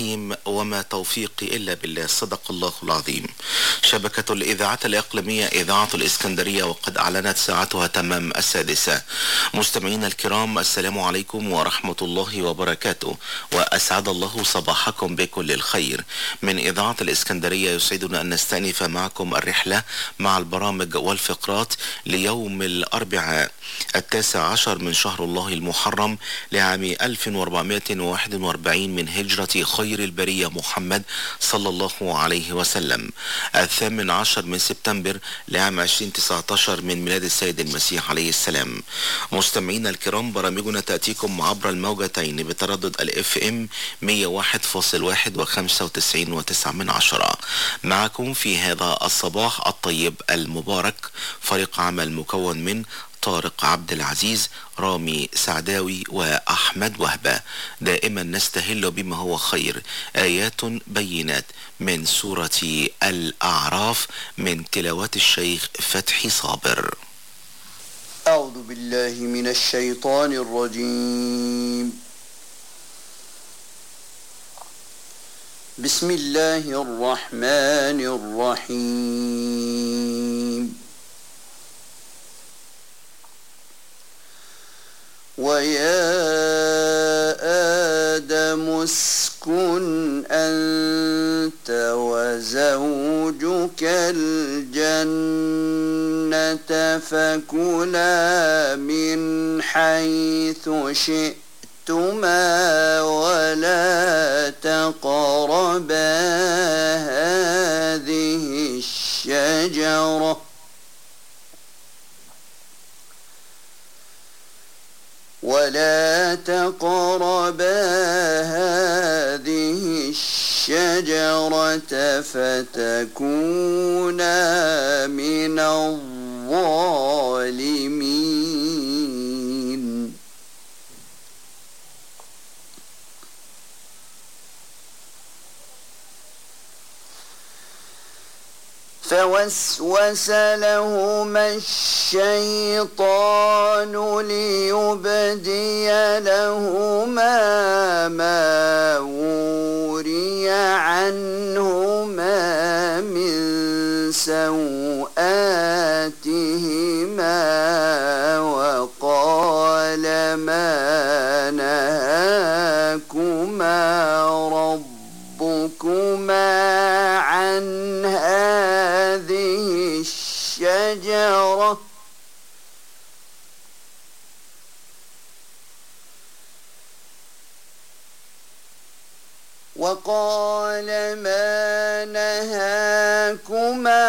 الرحيم وما توفيقي إلا بالله صدق الله العظيم شبكة الإذاعات الإقليمية إذاعة الإسكندرية وقد أعلنت ساعتها تمام السادسة مستمعينا الكرام السلام عليكم ورحمة الله وبركاته وأسعد الله صباحكم بكل الخير من إذاعة الإسكندرية يسعدنا أن نستأنف معكم الرحلة مع البرامج والفقرات ليوم الأربعاء التاسع عشر من شهر الله المحرم لعام 1441 من هجرة خير البرية محمد صلى الله عليه وسلم الثامن عشر من سبتمبر لعام 2019 من ميلاد السيد المسيح عليه السلام مستمعينا الكرام برامجنا تأتيكم عبر الموجتين بتردد الاف ام 101.1 و95.9 من عشرة معكم في هذا الصباح الطيب المبارك فريق عمل مكون من طارق عبد العزيز رامي سعداوي وأحمد وهبة دائما نستهل بما هو خير آيات بينات من سورة الأعراف من تلاوات الشيخ فتحي صابر أعوذ بالله من الشيطان الرجيم بسم الله الرحمن الرحيم ويا آدم اسكن أنت وزوجك الجنة فكلا من حيث شئتما ولا تقربا هذه الشجره ولا تقربا هذه الشجرة فتكونا من الظالمين فوسوس لهما الشيطان ليبدي لهما ما وري عنهما من سوآتهما وقال ما نهاكما ربكما عن هذه الشجرة وقال ما نهاكما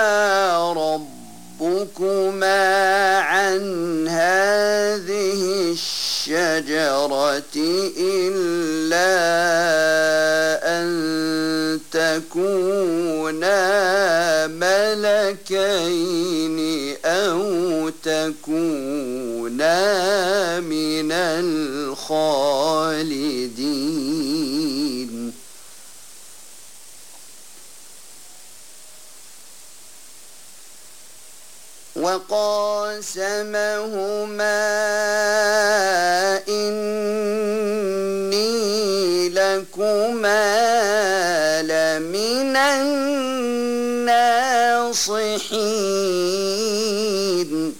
ربكما عن هذه الشجرة إلا أن تكونا ملكين أو تكونا من الخالدين وقاسمهما إني لكما لمن الناصحين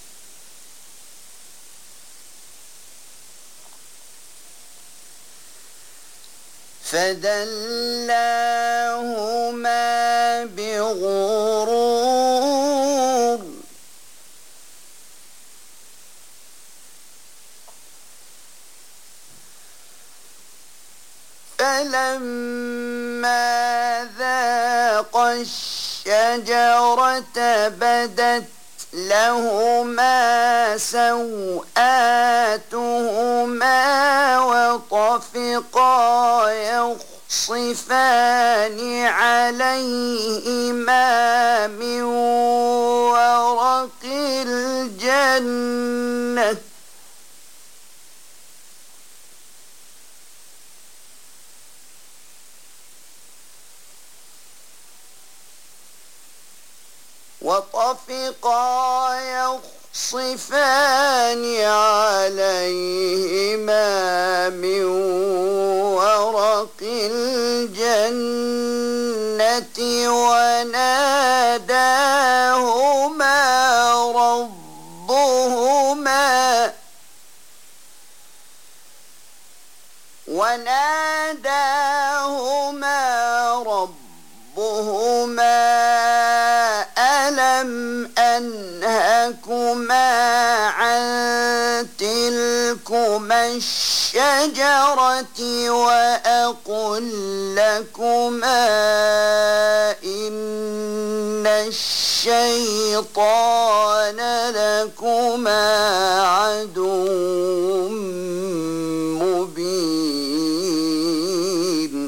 فدلاهما بغرور فلما ذاق الشجرة بدت لهما سوآتهما وطفقا يخصفان عليهما من ورق الجنة وطفقا يخصفان عليهما من ورق الجنة وناداهما ربهما وناداهما ربهما ألم أنهكما عن تلكما الشجرة وأقل لكما إن الشيطان لكما عدو مبين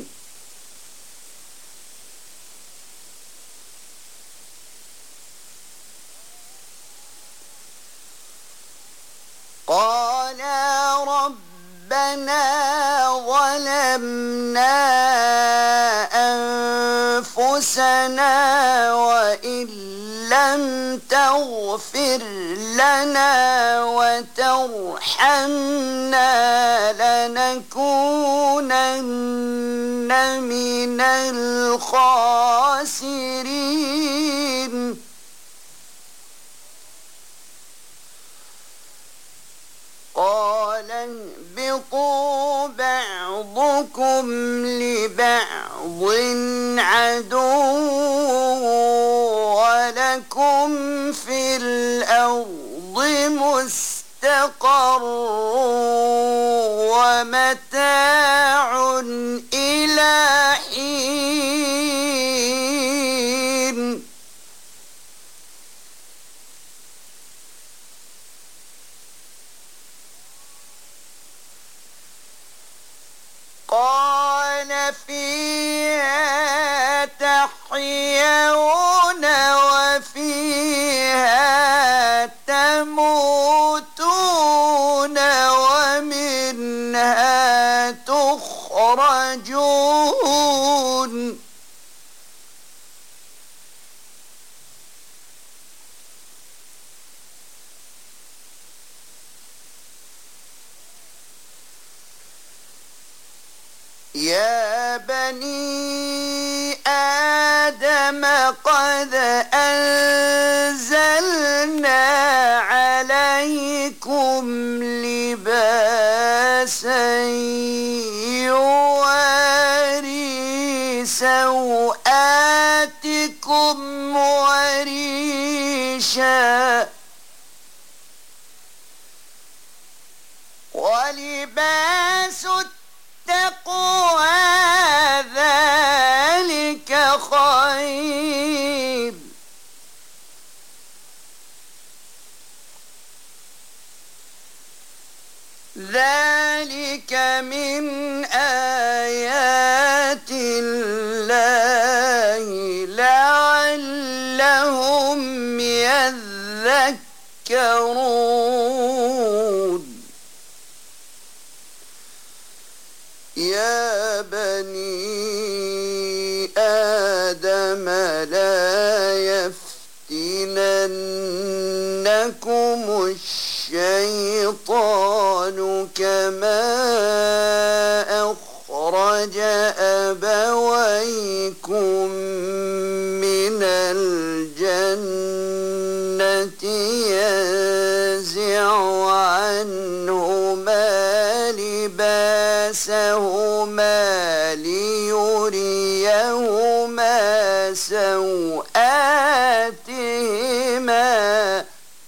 قالا ربنا ظلمنا أنفسنا وإن لم تغفر لنا وترحمنا لنكونن من الخاسرين قال اهبطوا بعضكم لبعض عدو ولكم في الأرض مستقر ومتاع إلى حين قال فيها تحيون وفيها تموتون ومنها تخرجون يا بني آدم قد أنزلنا عليكم لباسا يواري سوآتكم وريشا ولباس التقوى ذلك خير ذلك من آيات الله لعلهم يذكرون يا بني آدم لا يفتننكم الشيطان كما أخرج أبويكم من الجنة ينزع عنهما لباسهما ليريهما سوآتهما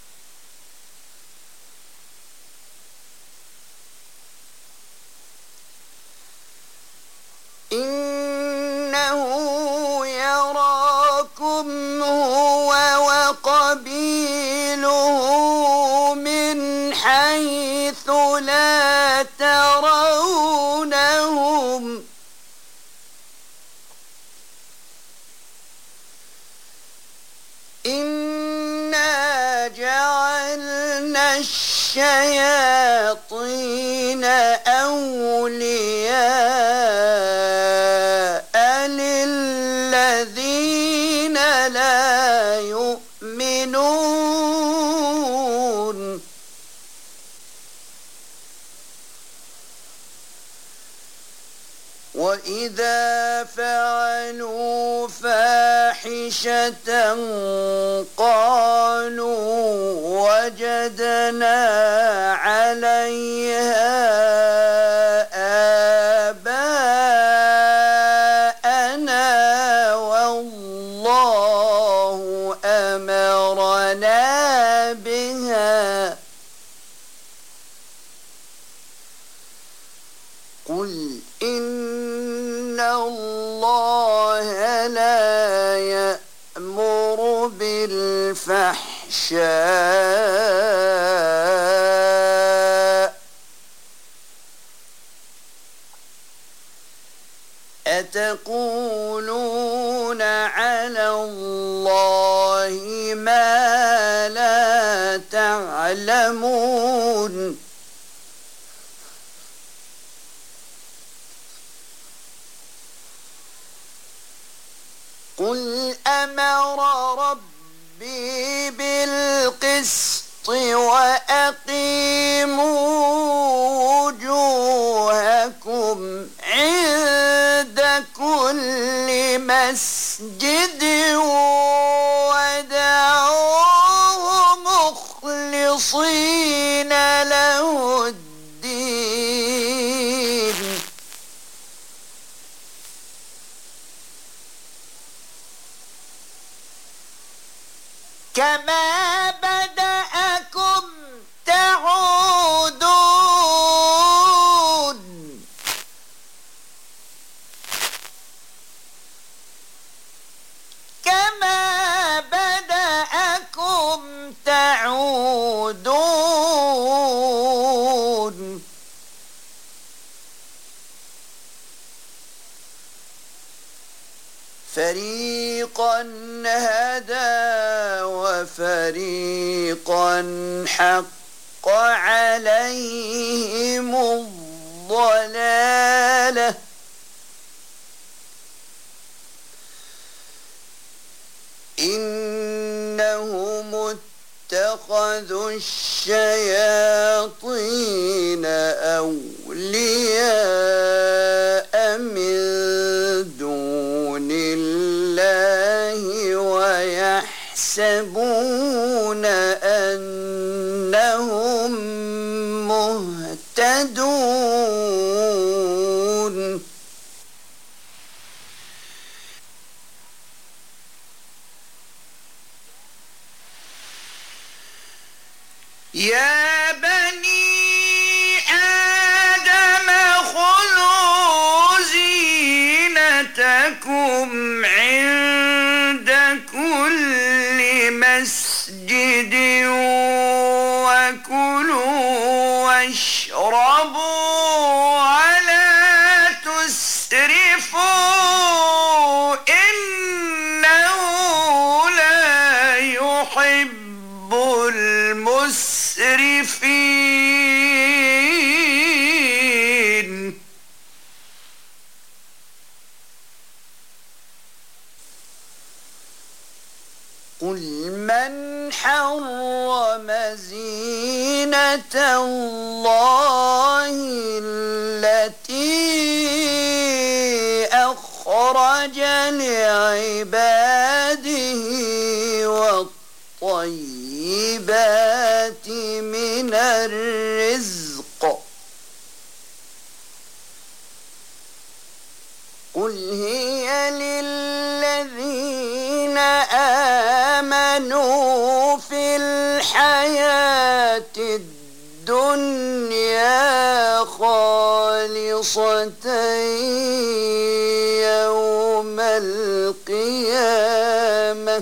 إنه يراكم هو وقبيله من حيث لا ترونهم إنا جعلنا الشياطين أولياء للذين لا يؤمنون وإذا فعلوا فاحشة قالوا وجدنا عليها آباءنا والله أمرنا بها قل إن الله لا يأمر بالفحشاء أتقولون على الله ما لا تعلمون قل أمر ربي بالقسط وأقيموا وجوهكم عند كل مسجد ودعوه مخلصين له الدين كما بدأكم تعودون كما بدأكم تعودون فريقا هدى وفريقا حق عليهم الضلاله إنهم اتخذوا الشياطين أولياء من دون الله ويحسبون أنهم مهتدون يا بني آدم خذوا زينتكم عند كل مسجد وكلوا واشربوا ولا تسرفوا إنه لا يحب المسرفين قل من حرم زينة الله التي أخرج لعباده والطيبات من الرزق قل هي للذين آمنوا في الحياة الدنيا خالصة يوم القيامة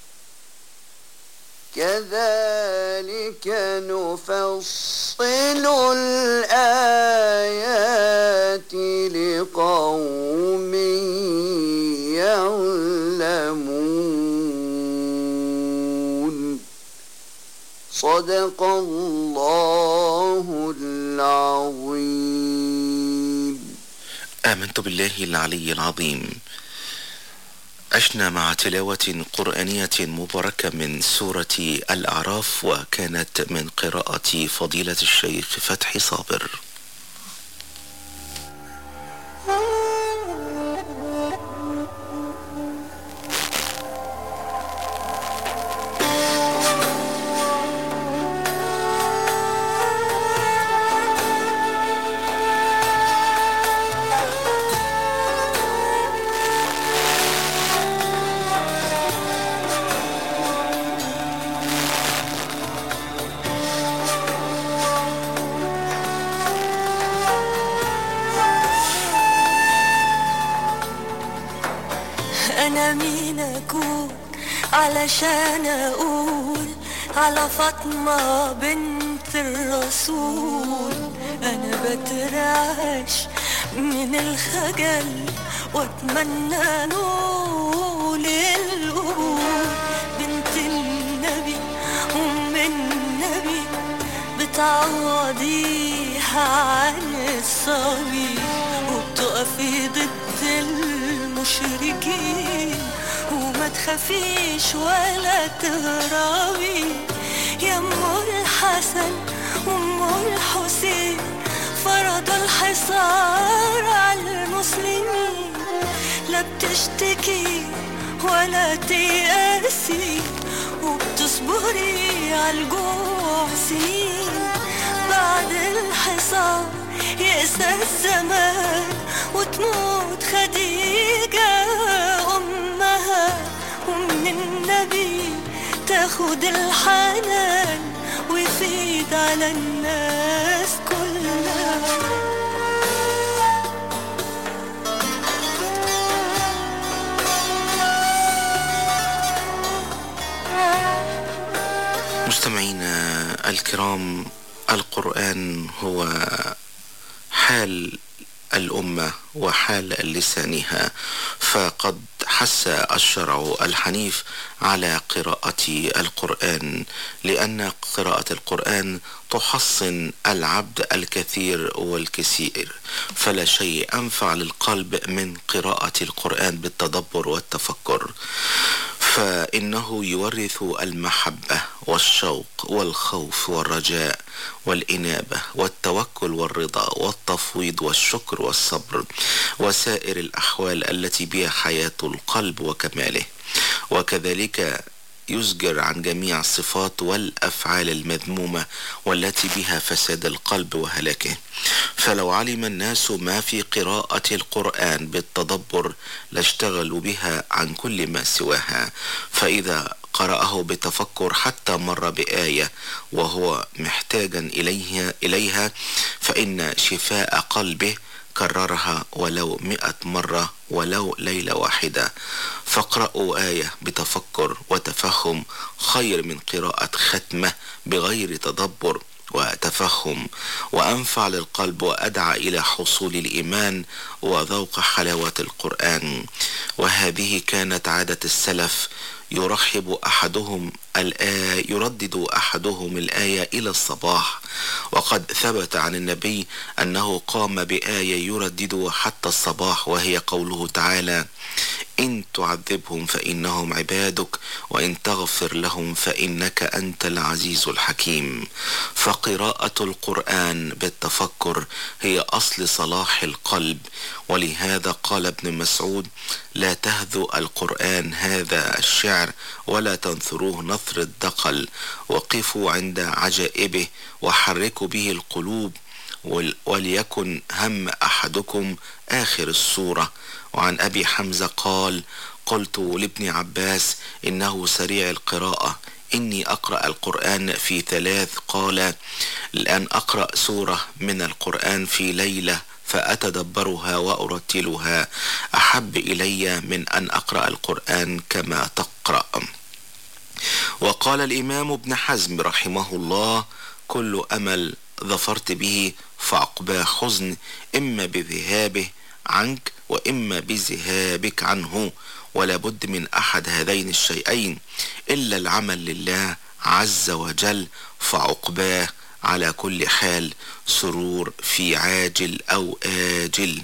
كذلك نفصل الآيات لقوم يعلمون صدق الله العظيم آمنت بالله العلي العظيم عشنا مع تلاوة قرآنية مباركة من سورة الأعراف وكانت من قراءة فضيلة الشيخ فتحي صابر Oh علشان اقول على فاطمة بنت الرسول انا بترعش من الخجل واتمنى نول القبول بنت النبي ام النبي بتعوضيها عن الصبي وبتقفي ضد المشركين وما تخافيش ولا تهربي يا ام الحسن وام الحسين فرضوا الحصار على المسلمين لا بتشتكي ولا تيأسي وبتصبري على الجوع سنين بعد الحصار يأسى الزمان وتموت خديجة أمها ومن النبي تاخد الحنان ويفيد على الناس كلها مستمعينا الكرام القرآن هو حال الأمة وحال لسانها فقد حث الشرع الحنيف على قراءة القرآن لأن قراءة القرآن تحصن العبد الكثير والكثير فلا شيء أنفع للقلب من قراءة القرآن بالتدبر والتفكر فإنه يورث المحبة والشوق والخوف والرجاء والإنابة والتوكل والرضا والتفويض والشكر والصبر وسائر الأحوال التي بها حياة القلب وكماله وكذلك يزجر عن جميع الصفات والأفعال المذمومة والتي بها فساد القلب وهلاكه فلو علم الناس ما في قراءة القرآن بالتدبر لاشتغلوا بها عن كل ما سواها فإذا قرأه بتفكر حتى مر بآية وهو محتاجا إليها, إليها فإن شفاء قلبه كررها ولو مئة مرة ولو ليلة واحدة فاقرأوا آية بتفكر وتفهم خير من قراءة ختمة بغير تدبر وتفهم وأنفع للقلب وأدعى إلى حصول الإيمان وذوق حلاوة القرآن وهذه كانت عادة السلف يرحب أحدهم الآية يردد أحدهم الآية إلى الصباح وقد ثبت عن النبي أنه قام بآية يردد حتى الصباح وهي قوله تعالى إن تعذبهم فإنهم عبادك وإن تغفر لهم فإنك أنت العزيز الحكيم فقراءة القرآن بالتفكر هي أصل صلاح القلب ولهذا قال ابن مسعود لا تهذو القرآن هذا الشعر ولا تنثروه نثر الدقل وقفوا عند عجائبه وحركوا به القلوب وليكن هم أحدكم آخر السورة وعن أبي حمزة قال قلت لابن عباس إنه سريع القراءة إني أقرأ القرآن في ثلاث قال الآن أقرأ سورة من القرآن في ليلة فأتدبرها وأرتلها أحب إلي من أن أقرأ القرآن كما تقرأ وقال الإمام ابن حزم رحمه الله كل أمل ظفرت به فعقباه حزن إما بذهابه عنك وإما بذهابك عنه ولا بد من أحد هذين الشيئين إلا العمل لله عز وجل فعقباه على كل حال سرور في عاجل أو آجل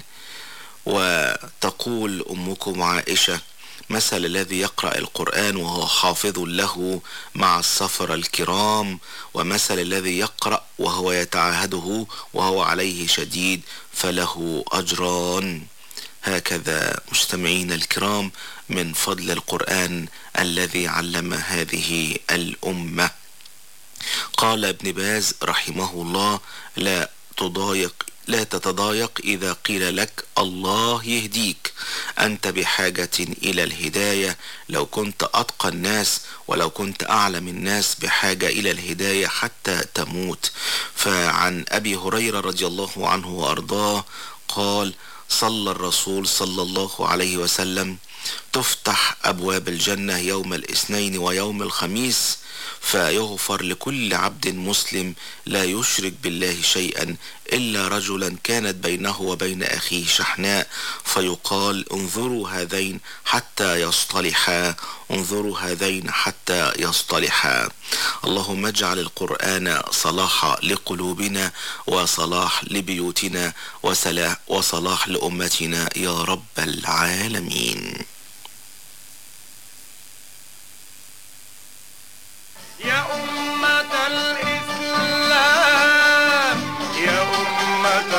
وتقول أمكم عائشة مثل الذي يقرأ القرآن وهو حافظ له مع السفر الكرام ومثل الذي يقرأ وهو يتعاهده وهو عليه شديد فله أجران هكذا مستمعين الكرام من فضل القرآن الذي علم هذه الأمة قال ابن باز رحمه الله لا تضايق لا تتضايق إذا قيل لك الله يهديك أنت بحاجة إلى الهداية لو كنت أتقى الناس ولو كنت أعلم الناس بحاجة إلى الهداية حتى تموت فعن أبي هريرة رضي الله عنه وأرضاه قال صلى الرسول صلى الله عليه وسلم تفتح أبواب الجنة يوم الاثنين ويوم الخميس فيغفر لكل عبد مسلم لا يشرك بالله شيئا إلا رجلا كانت بينه وبين أخيه شحناء فيقال انظروا هذين حتى يصطلحا انظروا هذين حتى يصطلحا اللهم اجعل القرآن صلاحا لقلوبنا وصلاح لبيوتنا وصلاح, وصلاح لأمتنا يا رب العالمين يا أمة الإسلام يا أمة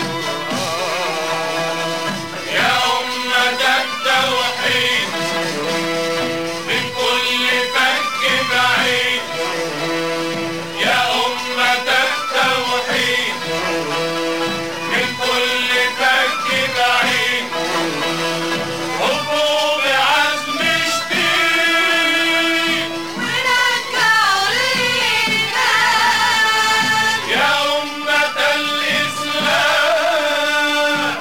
القرآن يا أمة التوحيد من كل فك بعيد يا أمة التوحيد من كل فك بعيد هبوا بعزم شديد يا أمة الإسلام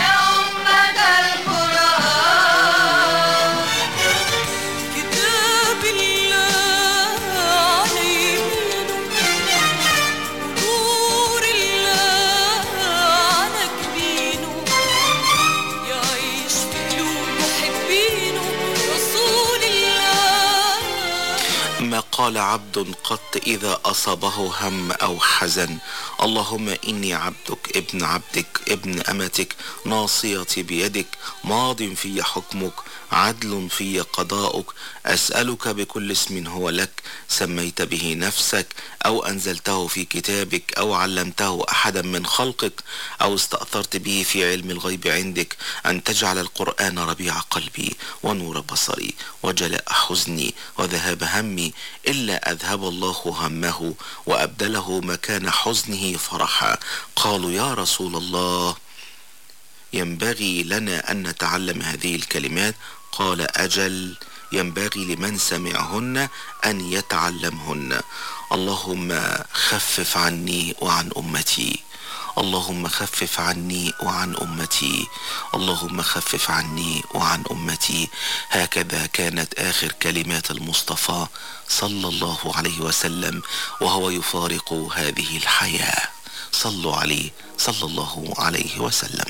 كتاب الله على يمينه نور الله على جبينه يعيش في قلوب محبينه رسول الله ما قال عبد قط إذا أصابه هم أو حزن اللهم إني عبدك ابن عبدك ابن أمتك ناصيتي بيدك ماض في حكمك عدل في قضاؤك أسألك بكل اسم هو لك سميت به نفسك أو أنزلته في كتابك أو علمته أحدا من خلقك أو استأثرت به في علم الغيب عندك أن تجعل القرآن ربيع قلبي ونور بصري وجلاء حزني وذهاب همي إلا أذهب الله همه وأبدله مكان حزنه فرحا قالوا يا رسول الله ينبغي لنا أن نتعلم هذه الكلمات قال أجل ينبغي لمن سمعهن أن يتعلمهن اللهم خفف عني وعن أمتي اللهم خفف عني وعن أمتي اللهم خفف عني وعن أمتي هكذا كانت آخر كلمات المصطفى صلى الله عليه وسلم وهو يفارق هذه الحياة صلوا عليه صلى الله عليه وسلم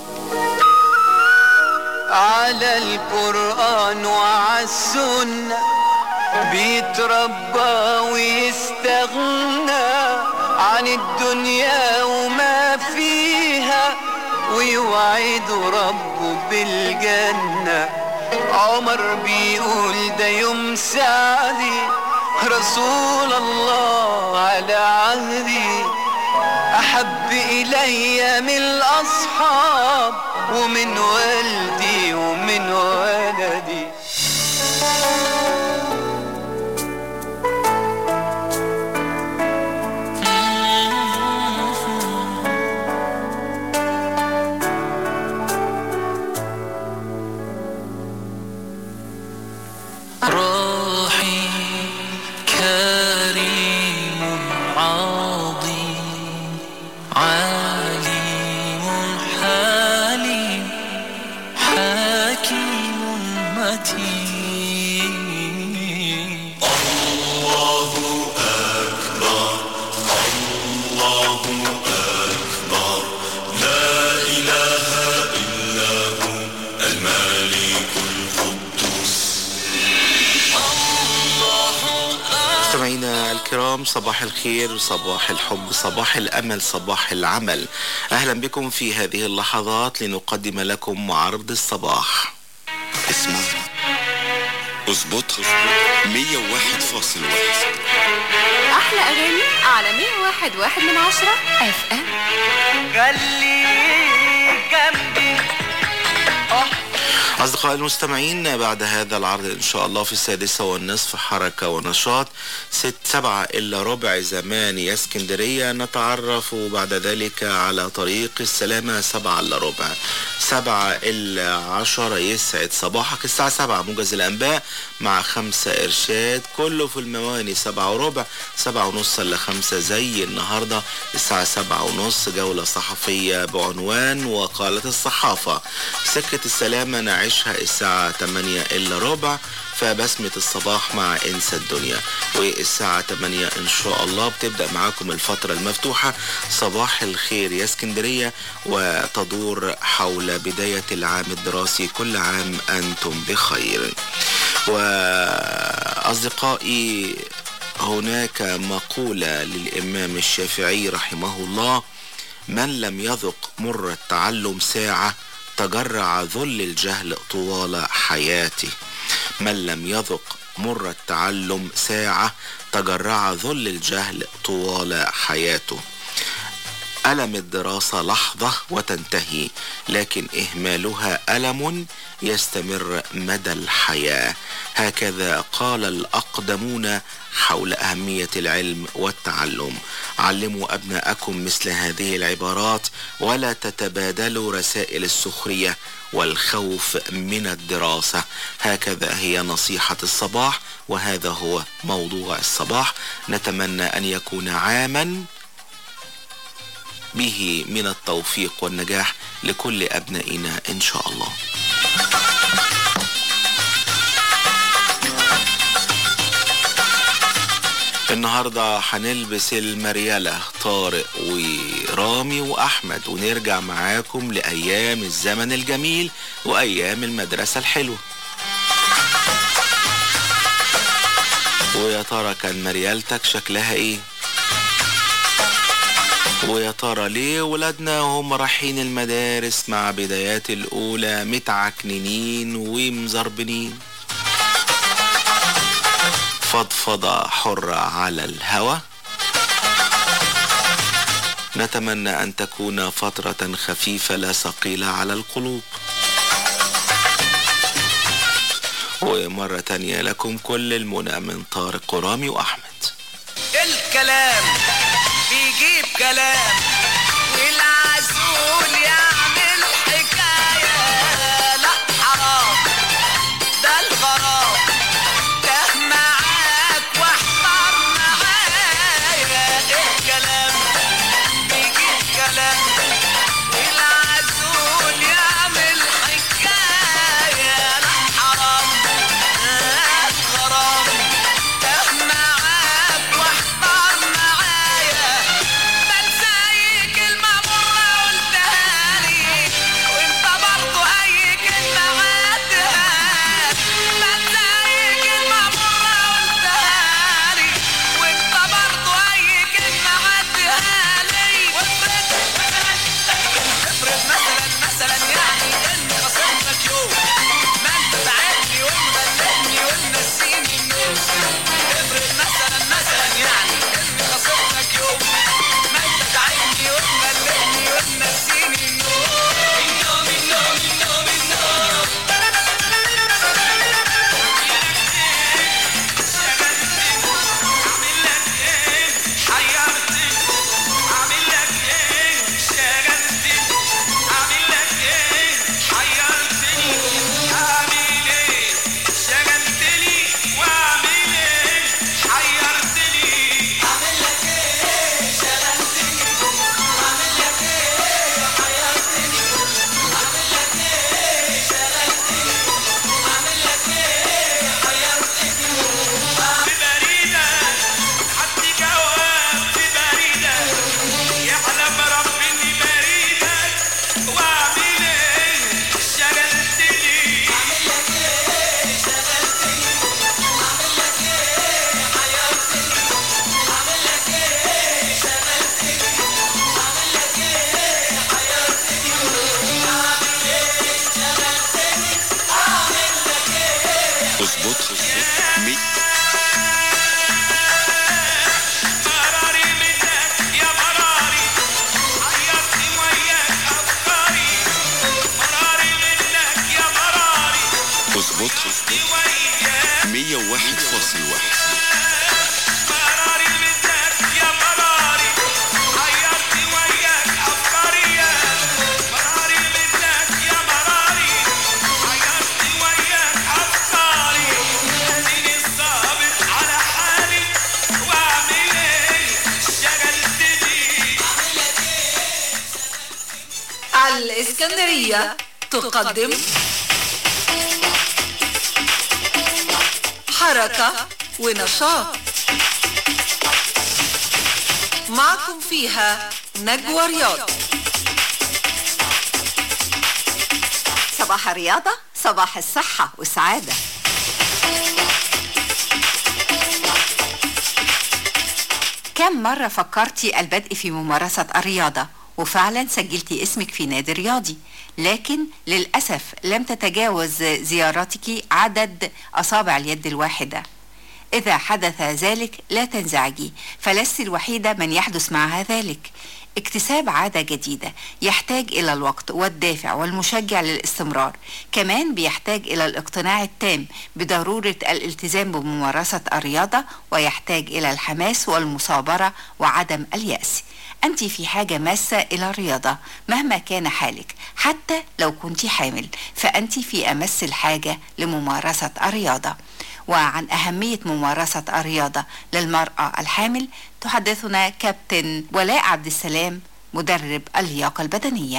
على القرآن وعلى السنة بيتربى ويستغنى عن الدنيا وما فيها ويوعد ربه بالجنة عمر بيقول ده يوم سعدي رسول الله على عهدي أحب إلي من الأصحاب ومن والدي ومن ولدي راحي كريم عظيم عليم حليم حكيم متين مستمعينا الكرام صباح الخير صباح الحب صباح الأمل صباح العمل أهلا بكم في هذه اللحظات لنقدم لكم عرض الصباح اسمع اظبطها 101.1 أحلى أغاني على 101 واحد من عشرة اف ام خليك جنبي أصدقائي المستمعين بعد هذا العرض إن شاء الله في السادسة والنصف حركة ونشاط ست سبعة إلا ربع زمان يا اسكندرية نتعرف بعد ذلك على طريق السلامة سبعة إلا ربع سبعة إلا عشرة يسعد صباحك الساعة سبعة موجز الأنباء مع خمسة إرشاد كله في المواني سبعة وربع سبعة ونص إلا خمسة زي النهاردة الساعة سبعة ونص جولة صحفية بعنوان وقالت الصحافة سكة السلامة نعيش نعيشها الساعة 8 إلا ربع فبسمة الصباح مع إنسى الدنيا والساعة 8 إن شاء الله بتبدأ معاكم الفترة المفتوحة صباح الخير يا اسكندرية وتدور حول بداية العام الدراسي كل عام أنتم بخير وأصدقائي هناك مقولة للإمام الشافعي رحمه الله من لم يذق مر التعلم ساعة تجرع ذل الجهل طوال حياته من لم يذق مر التعلم ساعة تجرع ذل الجهل طوال حياته ألم الدراسة لحظة وتنتهي لكن إهمالها ألم يستمر مدى الحياة هكذا قال الأقدمون حول أهمية العلم والتعلم علموا أبناءكم مثل هذه العبارات ولا تتبادلوا رسائل السخرية والخوف من الدراسة هكذا هي نصيحة الصباح وهذا هو موضوع الصباح نتمنى أن يكون عاما به من التوفيق والنجاح لكل أبنائنا إن شاء الله النهاردة هنلبس المريالة طارق ورامي وأحمد ونرجع معاكم لأيام الزمن الجميل وأيام المدرسة الحلوة ويا ترى كان مريالتك شكلها ايه ويا ترى ليه ولادنا وهم رايحين المدارس مع بدايات الأولى متعكننين ومزربنين فضفضة حرة على الهوى نتمنى أن تكون فترة خفيفة لا ثقيلة على القلوب ومرة تانية لكم كل المنى من طارق ورامي وأحمد الكلام بيجيب كلام والعسول يعمل حكاية لا حرام ده الغرام ده معاك واحضر معايا الكلام بيجيب كلام والعسول يعمل حكاية لا حرام ده الغرام ده معاك واحضر معايا بنسى اي كلمة مرة قلتها لي وانت برضو اي كلمة عدها بنسى اي كلمة مرة قلتها لي وانت برضو اي كلمة عدها لي وافرض افرض مثلا مثلا يعني اني خسرتك يوم ما انت تعبني ومغلبني ومنسيني النوم افرض مثلا مثلا يعني اني خسرتك يوم ما انت تعبني ومغلبني ومنسيني النوم النوم النوم النوم النوم عامل لك ايه حيرتني عامل لك ايه شغلتني عامل لك ايه حيرتني عامل ايه شغلتني واعمل ايه حيرتني عامل لك ايه شغلتني عامل لك ايه حيرتني عامل لك ايه شغلتني عامل لك ايه حيرتني في بريدة حط جواب في بريدة يعلم رب اني بريدك واعمل ايه شغلتني عامل لك ايه شغلتني عامل لك ايه حيرتني عامل لك ايه شغلتني عامل لك ايه حيرتني عامل ايه شغلتني عامل لك ايه اظبط مي مراري منك يا مراري حيرتني وياك افكاري مراري منك يا مراري اظبط وياك 101.1 مراري منك يا مراري حيرتني وياك افكاري مراري منك يا مراري حيرتني وياك افكاري اديني الصابر على حالي واعمل ايه شغلتني الإسكندرية تقدم حركة ونشاط معكم فيها نجوى رياض صباح الرياضة صباح الصحة والسعادة كم مرة فكرتي البدء في ممارسة الرياضة وفعلا سجلتي اسمك في نادي رياضي لكن للأسف لم تتجاوز زيارتك عدد أصابع اليد الواحدة إذا حدث ذلك لا تنزعجي فلست الوحيدة من يحدث معها ذلك اكتساب عادة جديدة يحتاج إلى الوقت والدافع والمشجع للاستمرار كمان بيحتاج إلى الاقتناع التام بضرورة الالتزام بممارسة الرياضة ويحتاج إلى الحماس والمصابرة وعدم اليأس أنت في حاجة ماسة إلى الرياضة مهما كان حالك حتى لو كنت حامل فأنت في أمس الحاجة لممارسة الرياضة وعن أهمية ممارسة الرياضة للمرأة الحامل تحدثنا كابتن ولاء عبد السلام مدرب اللياقة البدنية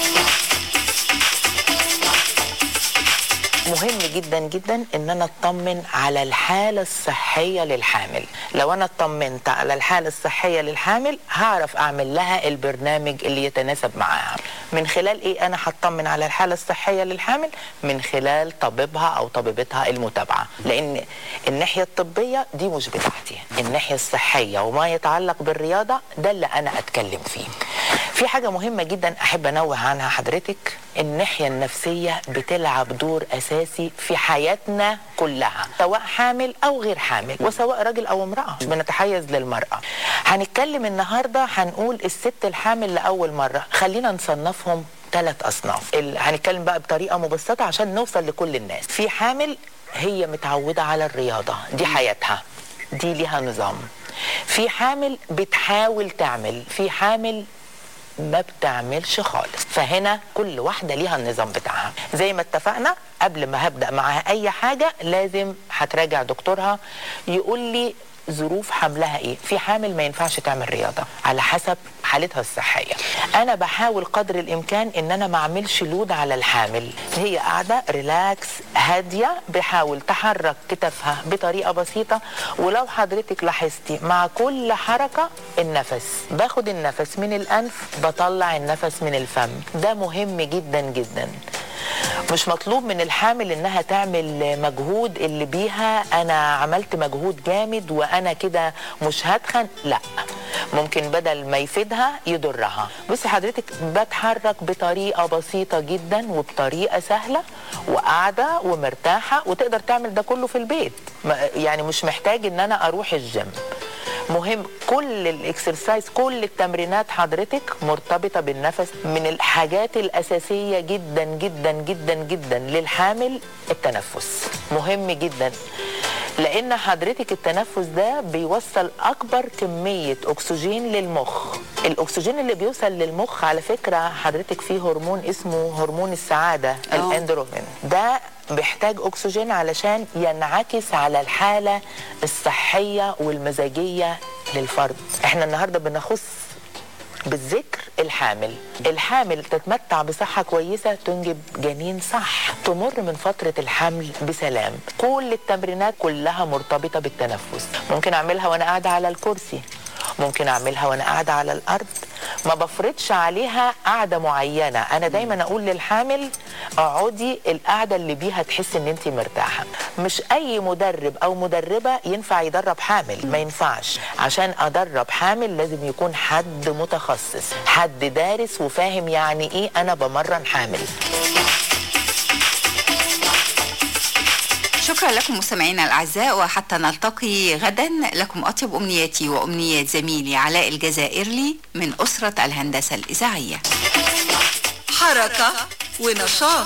مهم جدا جدا ان انا اطمن على الحالة الصحية للحامل لو انا اطمنت على الحالة الصحية للحامل هعرف اعمل لها البرنامج اللي يتناسب معاها من خلال ايه انا هطمن على الحالة الصحية للحامل من خلال طبيبها او طبيبتها المتابعة لان الناحية الطبية دي مش بتاعتي الناحية الصحية وما يتعلق بالرياضة ده اللي انا اتكلم فيه في حاجة مهمة جدا أحب أنوه عنها حضرتك الناحية النفسية بتلعب دور أساسي في حياتنا كلها سواء حامل أو غير حامل وسواء راجل أو امرأة مش بنتحيز للمرأة هنتكلم النهاردة هنقول الست الحامل لأول مرة خلينا نصنفهم ثلاث أصناف ال- هنتكلم بقى بطريقة مبسطة عشان نوصل لكل الناس في حامل هي متعودة على الرياضة دي حياتها دي ليها نظام في حامل بتحاول تعمل في حامل ما بتعملش خالص فهنا كل واحدة ليها النظام بتاعها زي ما اتفقنا قبل ما هبدأ معاها أي حاجة لازم هتراجع دكتورها يقول لي ظروف حملها ايه في حامل ما ينفعش تعمل رياضة على حسب حالتها الصحية انا بحاول قدر الامكان ان انا ما اعملش لود على الحامل هي قاعدة ريلاكس هادية بحاول تحرك كتفها بطريقة بسيطة ولو حضرتك لاحظتي مع كل حركة النفس باخد النفس من الانف بطلع النفس من الفم ده مهم جدا جدا مش مطلوب من الحامل انها تعمل مجهود اللي بيها انا عملت مجهود جامد وانا كده مش هتخن لا ممكن بدل ما يفيدها يضرها بصي حضرتك بتحرك بطريقة بسيطة جدا وبطريقة سهلة وقاعدة ومرتاحة وتقدر تعمل ده كله في البيت ما- يعني مش محتاج ان انا اروح الجيم مهم كل الاكسرسايز كل التمرينات حضرتك مرتبطة بالنفس من الحاجات الأساسية جدا جدا جدا جدا للحامل التنفس مهم جدا لأن حضرتك التنفس ده بيوصل أكبر كمية أكسجين للمخ الأكسجين اللي بيوصل للمخ على فكرة حضرتك فيه هرمون اسمه هرمون السعادة الاندروفين ده بيحتاج اكسجين علشان ينعكس على الحاله الصحيه والمزاجيه للفرد احنا النهارده بنخص بالذكر الحامل الحامل تتمتع بصحة كويسة تنجب جنين صح تمر من فترة الحمل بسلام كل التمرينات كلها مرتبطة بالتنفس ممكن أعملها وأنا قاعدة على الكرسي ممكن أعملها وأنا قاعدة على الأرض ما بفرضش عليها قاعدة معينة أنا دايما أقول للحامل اقعدي القعدة اللي بيها تحس إن أنت مرتاحة مش أي مدرب أو مدربة ينفع يدرب حامل ما ينفعش عشان أدرب حامل لازم يكون حد متخصص حد دارس وفاهم يعني إيه أنا بمرن حامل شكرا لكم مستمعينا الأعزاء وحتى نلتقي غدا لكم أطيب أمنياتي وأمنيات زميلي علاء الجزائرلي من أسرة الهندسة الإذاعية حركة ونشاط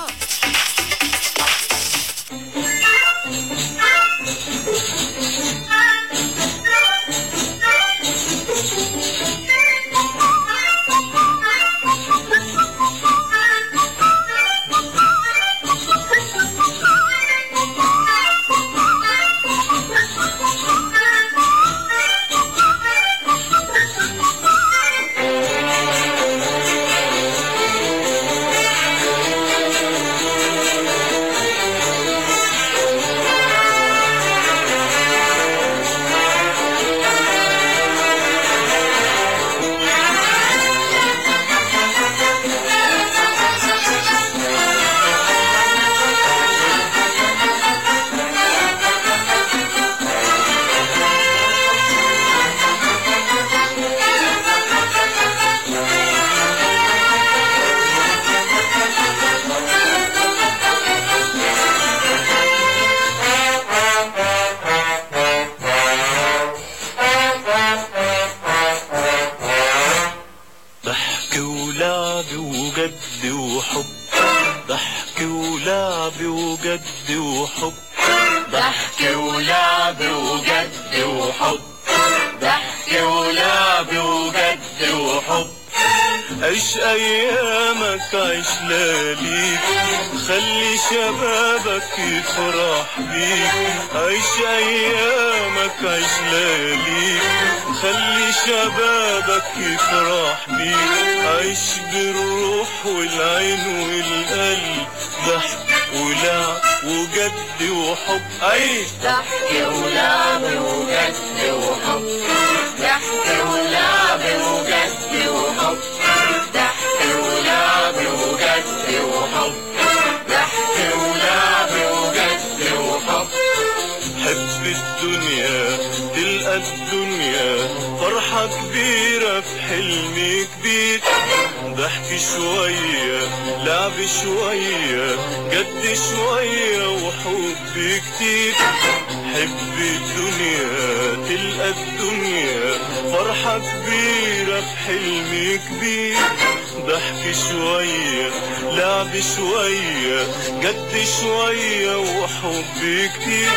عيش ايامك عيش لياليك خلي شبابك يفرح بيك عيش ايامك عيش لياليك خلي شبابك يفرح بيك عيش بالروح والعين والقلب ضحك ولعب وجد وحب عيش ضحك ولعب وجد وحب ضحك ولعب وجد وحب ضحك ولعب وجد وحب ضحك ولعب وجد وحب حب الدنيا تلقى الدنيا فرحة كبيرة في حلم كبير ضحك شوية لعب شوية جد شوية وحب كتير حب الدنيا تلقى الدنيا فرحة كبيرة في حلم كبير ضحك شوية لعب شوية جد شوية وحب كتير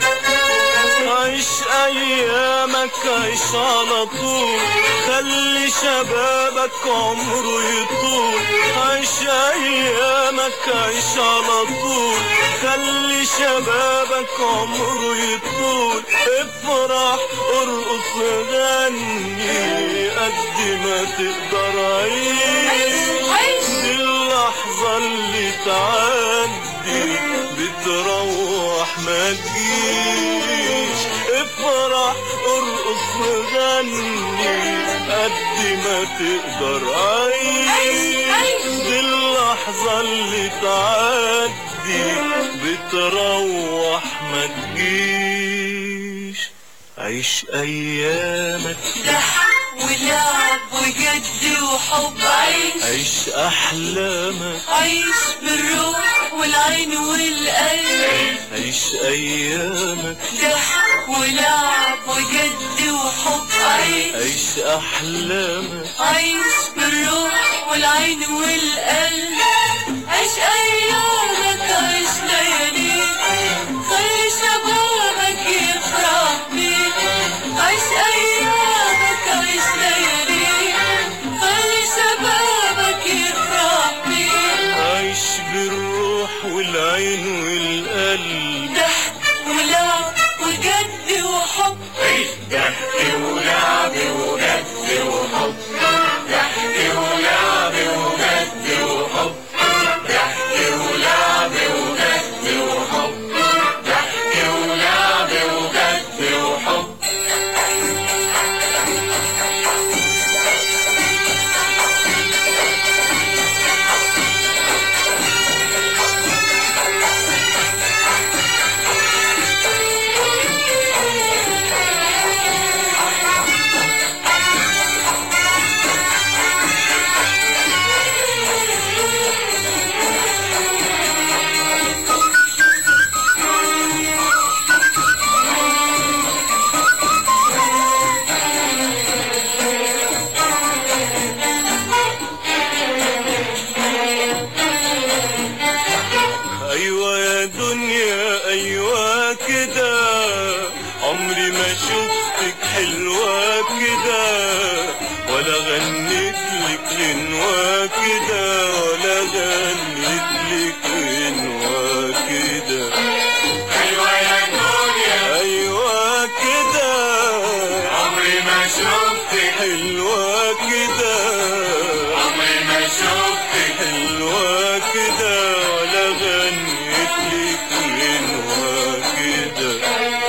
عيش ايامك عيش على طول خلي شبابك عمره يطول عيش ايامك عيش على طول خلي شبابك عمره يطول افرح ارقص غني قد ما تقدر عيش دي اللحظة اللي تعدي بتروح ما تجيش افرح ارقص غني قد ما تقدر عيش دي اللحظة اللي تعدي بتروح ما تجيش عيش ايامك ضحك ولعب وجد وحب عيش عيش احلامك عيش بالروح والعين والقلب عيش ايامك ضحك ولعب وجد وحب عيش عيش احلامك عيش بالروح والعين والقلب عيش ايامك عيش لياليك خلي شبابك يفرح بيك عيش ايامك عيش لياليك خلي شبابك يفرح بيك عيش بالروح والعين والقلب ضحك ولعب وجد وحب ضحك ولعب وجد وحب ضحك ولعب وجد وحب ضحك ولعب وجد وحب ضحك ولعب وجد وحب ايوه يا دنيا ايوه كده عمري ما شفتك حلوة كده ولا غنيت لك غنوة كده ولا غنيت لك غنوة كده ايوه يا دنيا ايوه كده عمري ما شفتك حلوة كده عمري ما شفتك حلوة كده ولا غنيت لك غنوة كده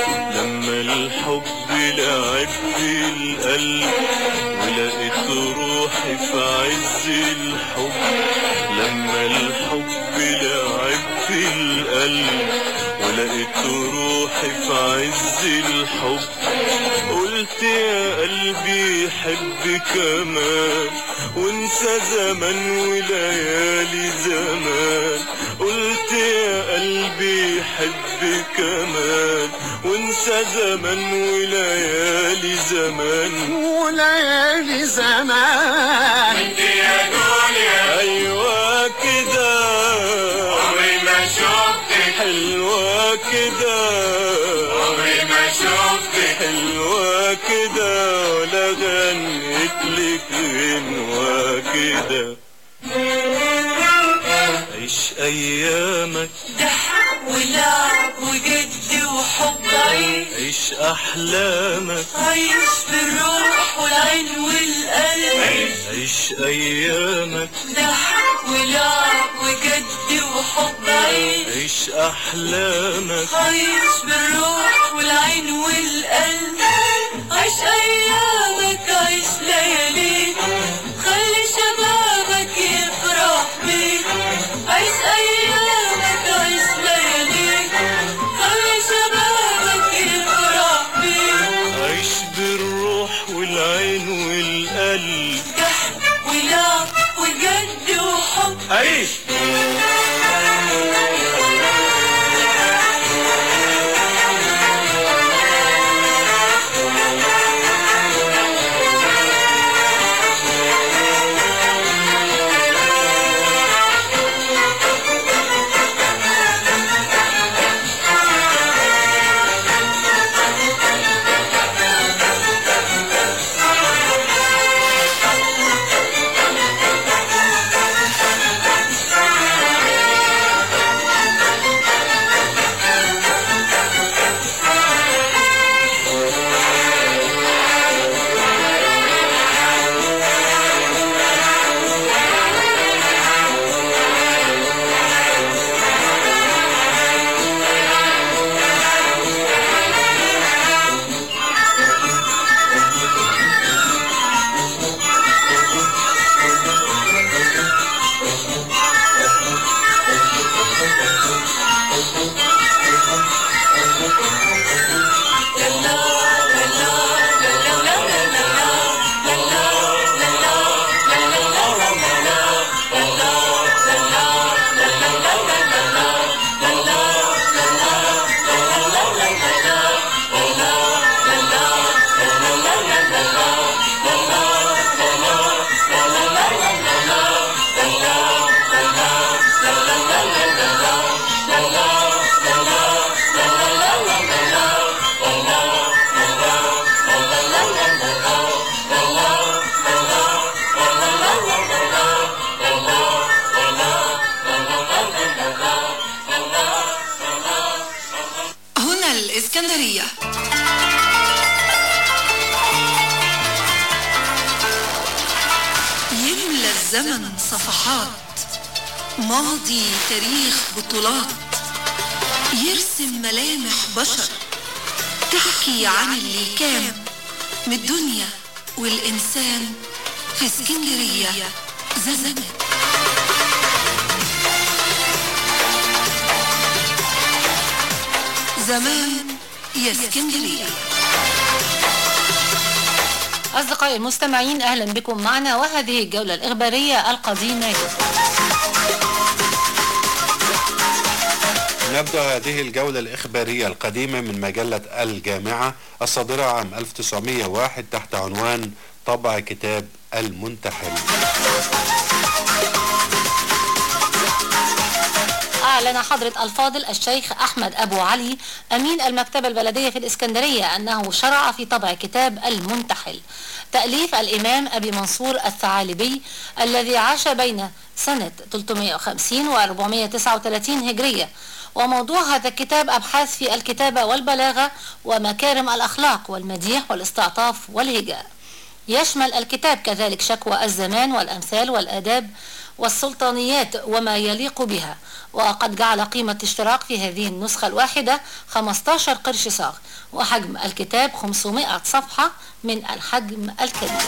لما الحب لعب في القلب ولقيت روحي في عز الحب لما الحب لعب في القلب ولقيت روحي في عز الحب قلت يا قلبي حب كمان وانسى زمن وليالي زمان قلت يا قلبي حب كمان وانسى زمن وليالي زمان وليالي زمان انت يا دنيا ايوه كده عمري ما شفتك حلوة كده عمري ما شفتك حلوة كده ولا غنيت لك غنوة كده عيش ايامك ضحك ولعب وجد وحب عيش عيش احلامك عيش بالروح والعين والقلب عيش ايامك ضحك ولعب وجد وحب عيش عيش احلامك عيش بالروح والعين والقلب عيش ايامك عيش لياليك خلي شبابك يفرح بيك عيش ايامك عيش لياليك خلي شبابك يفرح بيك عيش بالروح والعين والقلب ضحك ولعب وجد وحب عيش هنا الإسكندرية يملى الزمن صفحات ماضي تاريخ بطولات يرسم ملامح بشر تحكي عن اللي كان من الدنيا والإنسان في اسكندرية زمان زمان يا اسكندرية أصدقائي المستمعين أهلا بكم معنا وهذه الجولة الإخبارية القديمة نبدأ هذه الجولة الإخبارية القديمة من مجلة الجامعة الصادرة عام 1901 تحت عنوان طبع كتاب المنتحل أعلن حضرة الفاضل الشيخ أحمد أبو علي أمين المكتبة البلدية في الإسكندرية أنه شرع في طبع كتاب المنتحل تأليف الإمام أبي منصور الثعالبي الذي عاش بين سنة 350 و 439 هجرية وموضوع هذا الكتاب أبحاث في الكتابة والبلاغة ومكارم الأخلاق والمديح والاستعطاف والهجاء يشمل الكتاب كذلك شكوى الزمان والأمثال والآداب والسلطانيات وما يليق بها وقد جعل قيمة اشتراك في هذه النسخة الواحدة 15 قرش صاغ وحجم الكتاب 500 صفحة من الحجم الكبير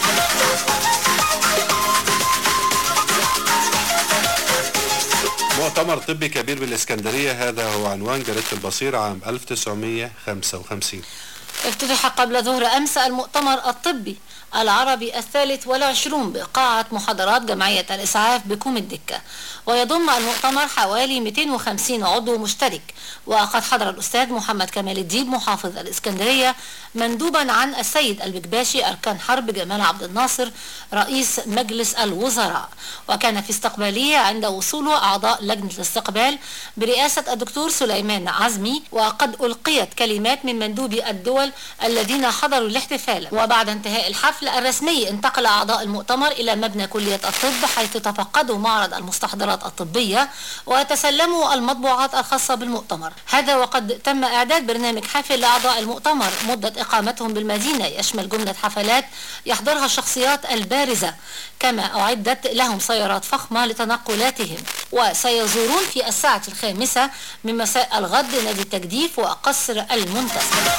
مؤتمر طبي كبير بالإسكندرية هذا هو عنوان جريدة البصير عام 1955 افتتح قبل ظهر أمس المؤتمر الطبي العربي الثالث والعشرون بقاعة محاضرات جمعية الإسعاف بكوم الدكة ويضم المؤتمر حوالي 250 عضو مشترك وقد حضر الأستاذ محمد كمال الدين محافظ الإسكندرية مندوبا عن السيد البكباشي أركان حرب جمال عبد الناصر رئيس مجلس الوزراء وكان في استقبالية عند وصوله أعضاء لجنة الاستقبال برئاسة الدكتور سليمان عزمي وقد ألقيت كلمات من مندوبي الدول الدول الذين حضروا الاحتفال وبعد انتهاء الحفل الرسمي انتقل أعضاء المؤتمر إلى مبنى كلية الطب حيث تفقدوا معرض المستحضرات الطبية وتسلموا المطبوعات الخاصة بالمؤتمر هذا وقد تم إعداد برنامج حافل لأعضاء المؤتمر مدة إقامتهم بالمدينة يشمل جملة حفلات يحضرها الشخصيات البارزة كما أعدت لهم سيارات فخمة لتنقلاتهم وسيزورون في الساعة الخامسة من مساء الغد نادي التجديف وقصر المنتزه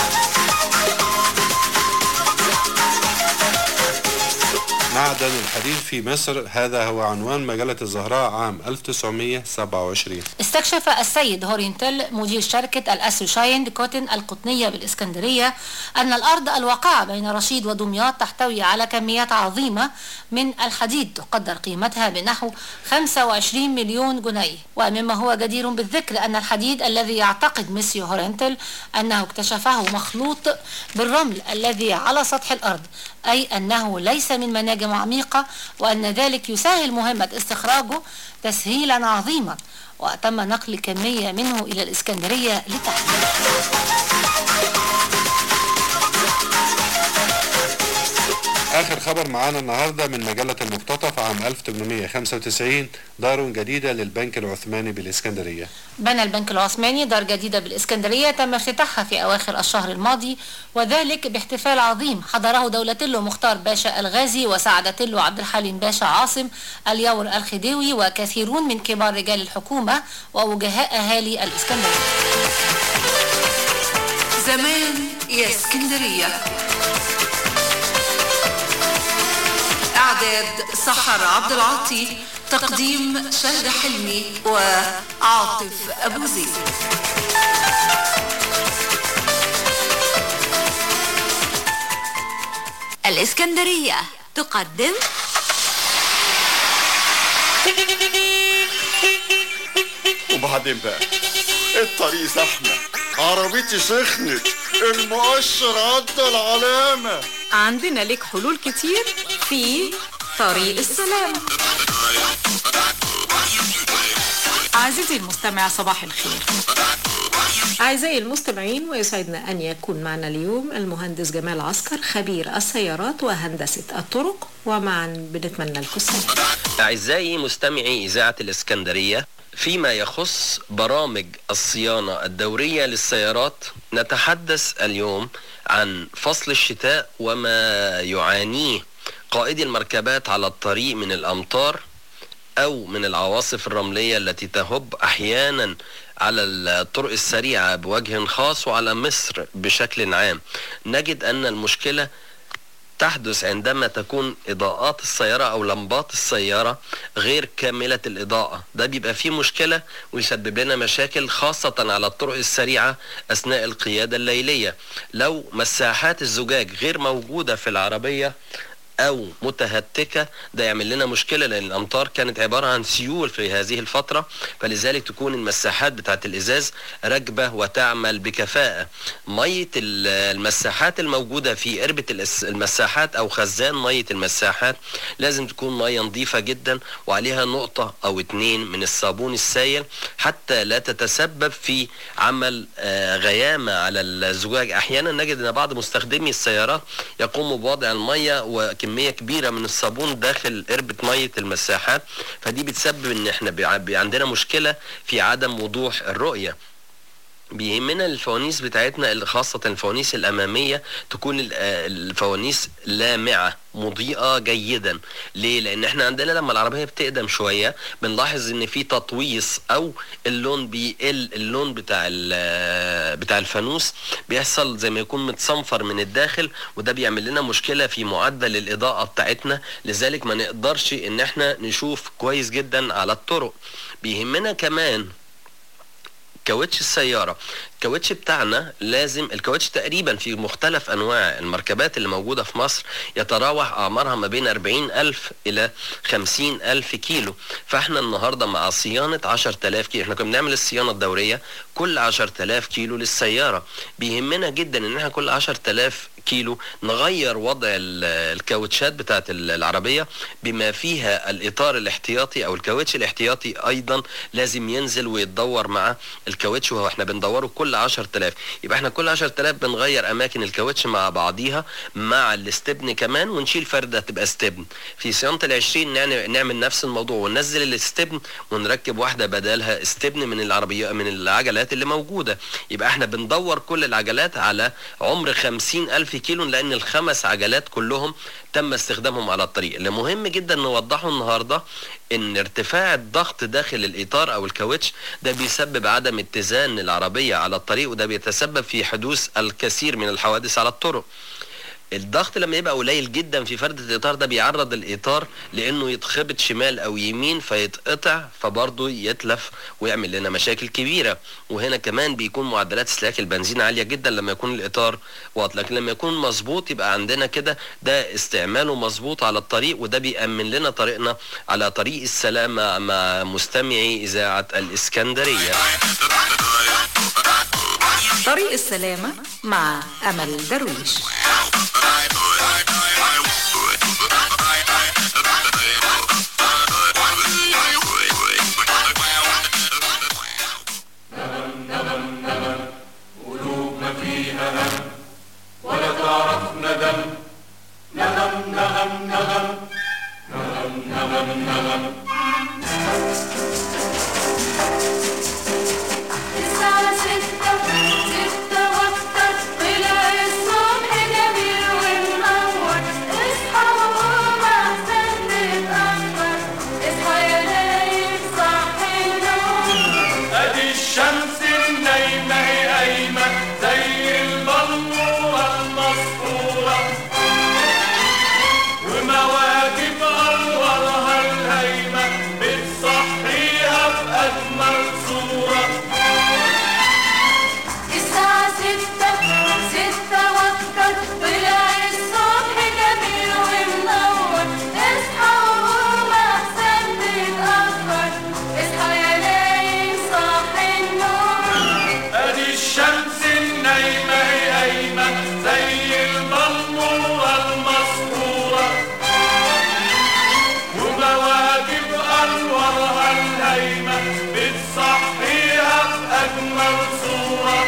معدن الحديد في مصر هذا هو عنوان مجلة الزهراء عام 1927 استكشف السيد هورينتل مدير شركة الأسوشايند كوتن القطنية بالإسكندرية أن الأرض الواقعة بين رشيد ودمياط تحتوي على كميات عظيمة من الحديد تقدر قيمتها بنحو 25 مليون جنيه ومما هو جدير بالذكر أن الحديد الذي يعتقد ميسيو هورينتل أنه اكتشفه مخلوط بالرمل الذي على سطح الأرض أي أنه ليس من مناجم عميقة وأن ذلك يسهل مهمة استخراجه تسهيلا عظيما وتم نقل كمية منه إلى الإسكندرية للتحليل آخر خبر معانا النهاردة من مجلة المقتطف عام 1895 دار جديدة للبنك العثماني بالإسكندرية بنى البنك العثماني دار جديدة بالإسكندرية تم افتتاحها في أواخر الشهر الماضي وذلك باحتفال عظيم حضره دولتلو مختار باشا الغازي وسعادتلو عبد الحليم باشا عاصم اليور الخديوي وكثيرون من كبار رجال الحكومة ووجهاء أهالي الإسكندرية زمان يا اسكندرية إعداد سحر عبد العاطي تقديم شهد حلمي وعاطف أبو زيد الإسكندرية تقدم وبعدين بقى الطريق زحمة عربيتي سخنت المؤشر عدى العلامة عندنا لك حلول كتير في طريق السلام عزيزي المستمع صباح الخير أعزائي المستمعين ويسعدنا أن يكون معنا اليوم المهندس جمال عسكر خبير السيارات وهندسة الطرق ومعا بنتمنى لكم السلام أعزائي مستمعي إذاعة الإسكندرية فيما يخص برامج الصيانة الدورية للسيارات نتحدث اليوم عن فصل الشتاء وما يعانيه قائدي المركبات على الطريق من الأمطار أو من العواصف الرملية التي تهب أحيانا على الطرق السريعة بوجه خاص وعلى مصر بشكل عام نجد أن المشكلة تحدث عندما تكون إضاءات السيارة أو لمبات السيارة غير كاملة الإضاءة ده بيبقى فيه مشكلة ويسبب لنا مشاكل خاصة على الطرق السريعة أثناء القيادة الليلية لو مساحات الزجاج غير موجودة في العربية او متهتكه ده يعمل لنا مشكله لان الامطار كانت عباره عن سيول في هذه الفتره فلذلك تكون المساحات بتاعت الازاز راكبه وتعمل بكفاءه ميه ال- المساحات الموجوده في قربه الأس- المساحات او خزان ميه المساحات لازم تكون ميه نظيفه جدا وعليها نقطه او اتنين من الصابون السائل حتى لا تتسبب في عمل آه، غيامه على الزجاج احيانا نجد ان بعض مستخدمي السيارات يقوموا بوضع الميه وكميه كبيره من الصابون داخل قربه ميه المساحات فدي بتسبب ان احنا بيع- بي عندنا مشكله في عدم وضوح الرؤيه بيهمنا الفوانيس بتاعتنا اللي خاصة الفوانيس الأمامية تكون ال- آه الفوانيس لامعة مضيئة جيدا ليه؟ لأن احنا عندنا لما العربية بتقدم شوية بنلاحظ إن في تطويس أو اللون بيقل اللون بتاع ال- بتاع الفانوس بيحصل زي ما يكون متصنفر من الداخل وده بيعمل لنا مشكلة في معدل الإضاءة بتاعتنا لذلك ما نقدرش إن احنا نشوف كويس جدا على الطرق بيهمنا كمان كاوتش السيارة الكاوتش بتاعنا لازم الكاوتش تقريبا في مختلف أنواع المركبات اللي موجودة في مصر يتراوح أعمارها ما بين 40 ألف إلى 50 ألف كيلو فإحنا النهاردة مع صيانة 10000 كيلو إحنا كنا بنعمل الصيانة الدورية كل 10000 كيلو للسيارة بيهمنا جدا إن إحنا كل 10000 كيلو نغير وضع ال- الكاوتشات بتاعت ال- العربية بما فيها الإطار الاحتياطي أو الكاوتش الاحتياطي أيضا لازم ينزل ويتدور مع الكاوتش وهو احنا بندوره كل 10000 يبقى احنا كل 10000 بنغير أماكن الكاوتش مع بعضيها مع الاستبن كمان ونشيل فردة تبقى استبن في صيانة العشرين نعني- نعمل نفس الموضوع وننزل الاستبن ونركب واحدة بدالها استبن من العربية من العجلات اللي موجودة يبقى احنا بندور كل العجلات على عمر خمسين ألف كيلو لأن الخمس عجلات كلهم تم استخدامهم على الطريق اللي مهم جدا نوضحه النهاردة ان ارتفاع الضغط داخل الإطار أو الكاوتش ده بيسبب عدم اتزان العربية على الطريق وده بيتسبب في حدوث الكثير من الحوادث على الطرق الضغط لما يبقى قليل جدا في فردة الإطار ده بيعرض الإطار لأنه يتخبط شمال أو يمين فيتقطع فبرضه يتلف ويعمل لنا مشاكل كبيرة وهنا كمان بيكون معدلات استهلاك البنزين عالية جدا لما يكون الإطار واطي لكن لما يكون مظبوط يبقى عندنا كده ده استعماله مظبوط على الطريق وده بيأمن لنا طريقنا على طريق السلامة مع مستمعي إذاعة الإسكندرية طريق السلامة مع أمل درويش قلوب ما فيها هم ولا تعرف ندم نغم نغم نغم نغم نغم نغم الساعة ستة ستة وأكتر طلع الصبح جميل ومنور اصحى وقوم أحسن تتأخر اصحى يا نايم صحي النوم ادي الشمس النايمة هي قايمة زي البلورة المسطورة ومواكب أنوارها الهايمة بتصحيها بأجمل صورة الساعة ستة ستة وأكتر طلع الصبح جميل ومنور اصحى وقوم أحسن تتأخر اصحى يا نايم صحي النوم ادي الشمس النايمة هي قايمة زي البلورة المسطورة ومواكب أنوارها الهايمة بتصحيها بأجمل صورة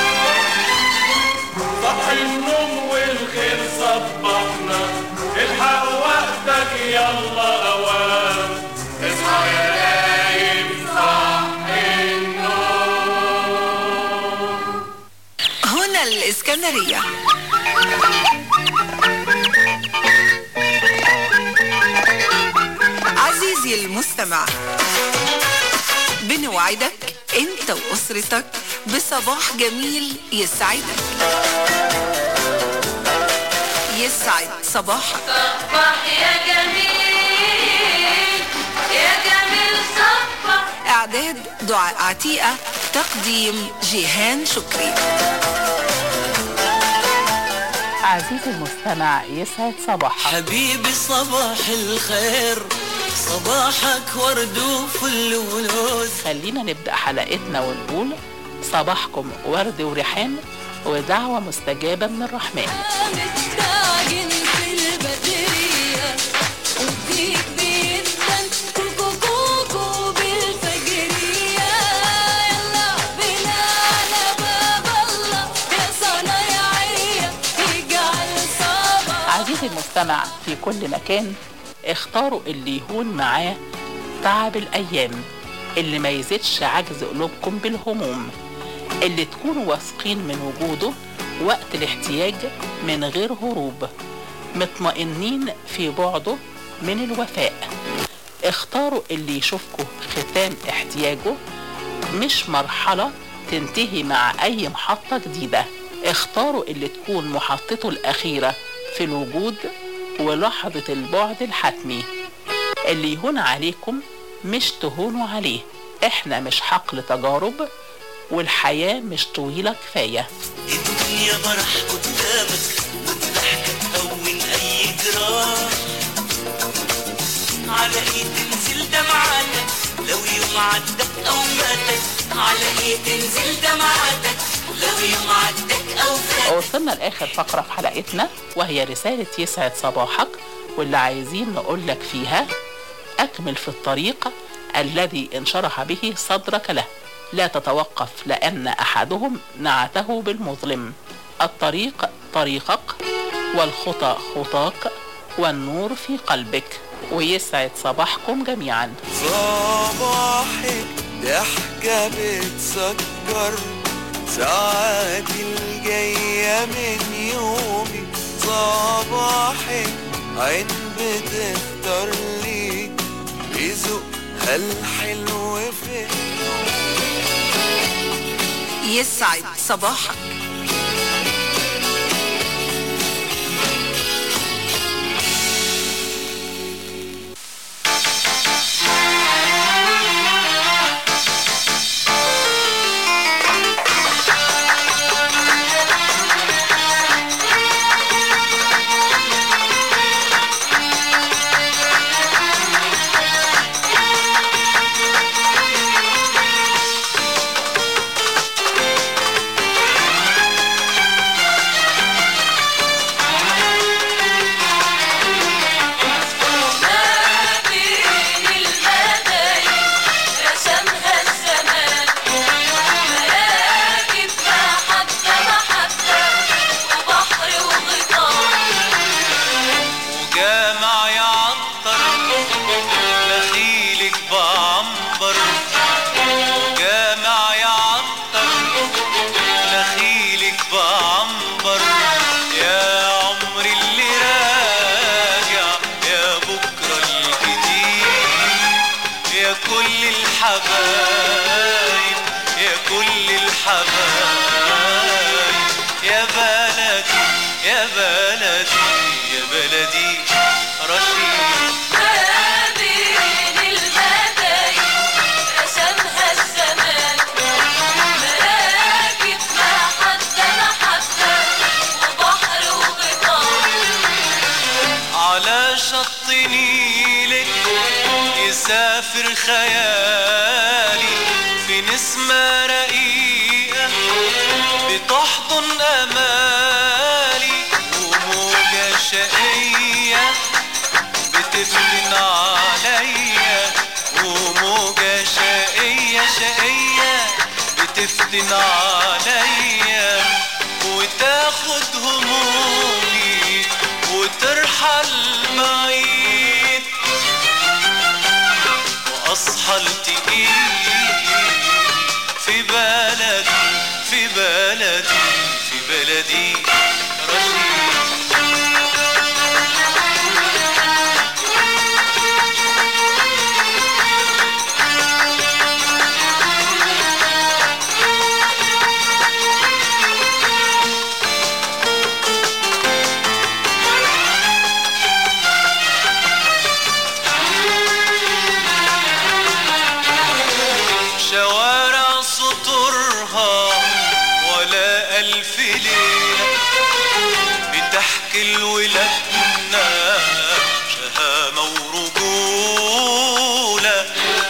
صحي النوم والخير صبحنا الحق وقتك يلا أوام اصحى يا نايم صحي النوم هنا الإسكندرية عزيزي المستمع بنوعدك انت واسرتك بصباح جميل يسعدك يسعد صباحك صبح يا جميل يا جميل صبح اعداد دعاء عتيقة تقديم جيهان شكري عزيزي المستمع يسعد صباحك حبيبي صباح الخير صباحك ورد وفل ولوز خلينا نبدأ حلقتنا ونقول صباحكم ورد وريحان ودعوة مستجابة من الرحمن متاجن في البدرية وديك بيدن كوكو كوكو بالفجرية يلا بنا على باب الله يا صنايعية يجعل صباح عزيزي المستمع في كل مكان اختاروا اللي يهون معاه تعب الأيام اللي ما يزيدش عجز قلوبكم بالهموم اللي تكونوا واثقين من وجوده وقت الاحتياج من غير هروب مطمئنين في بعده من الوفاء اختاروا اللي يشوفكوا ختام احتياجه مش مرحلة تنتهي مع أي محطة جديدة اختاروا اللي تكون محطته الأخيرة في الوجود ولحظة البعد الحتمي اللي يهون عليكم مش تهونوا عليه احنا مش حقل تجارب والحياة مش طويلة كفاية الدنيا مرح قدامك والضحكة تهون أي جراح على إيه تنزل دمعاتك لو يوم عدك أو ماتك على إيه تنزل دمعاتك لو يوم عدك أو فات وصلنا لآخر فقرة في حلقتنا وهي رسالة يسعد صباحك واللي عايزين نقول لك فيها أكمل في الطريق الذي انشرح به صدرك له لا تتوقف لأن أحدهم نعته بالمظلم الطريق طريقك والخطى خطاك والنور في قلبك ويسعد صباحكم جميعا صباحك ضحكة بتسكر ساعاتي الجاية من يومي صباحك عين بتختار لي رزقها الحلو في يسعد صباحك بين المدايق رسمها الزمان مراكب محبة محبة وبحر وغطاء وجامع يعطر نخيلك بعنبر وجامع يعطر نخيلك بعنبر يا عمري اللي راجع يا بكرة الجديد يا كل الحبايب يا كل الحبايب يا بلدي يا بلدي يا بلدي رشيد ما بين المدايق رسمها الزمان مراكب محبة محبة وبحر وغطاء على شط نيلك يسافر خيالي في نسمة رقيقة بتحضن أمالي وموجة شقية بتفتن عليا وموجة شقية شقية بتفتن عليا وتاخد همومي وترحل بعيد واصحى التقيل في بلدي في بلدي في بلدي شوارع سطورها ولا ألف ليلة بتحكي الولادنا شهامة ورجولة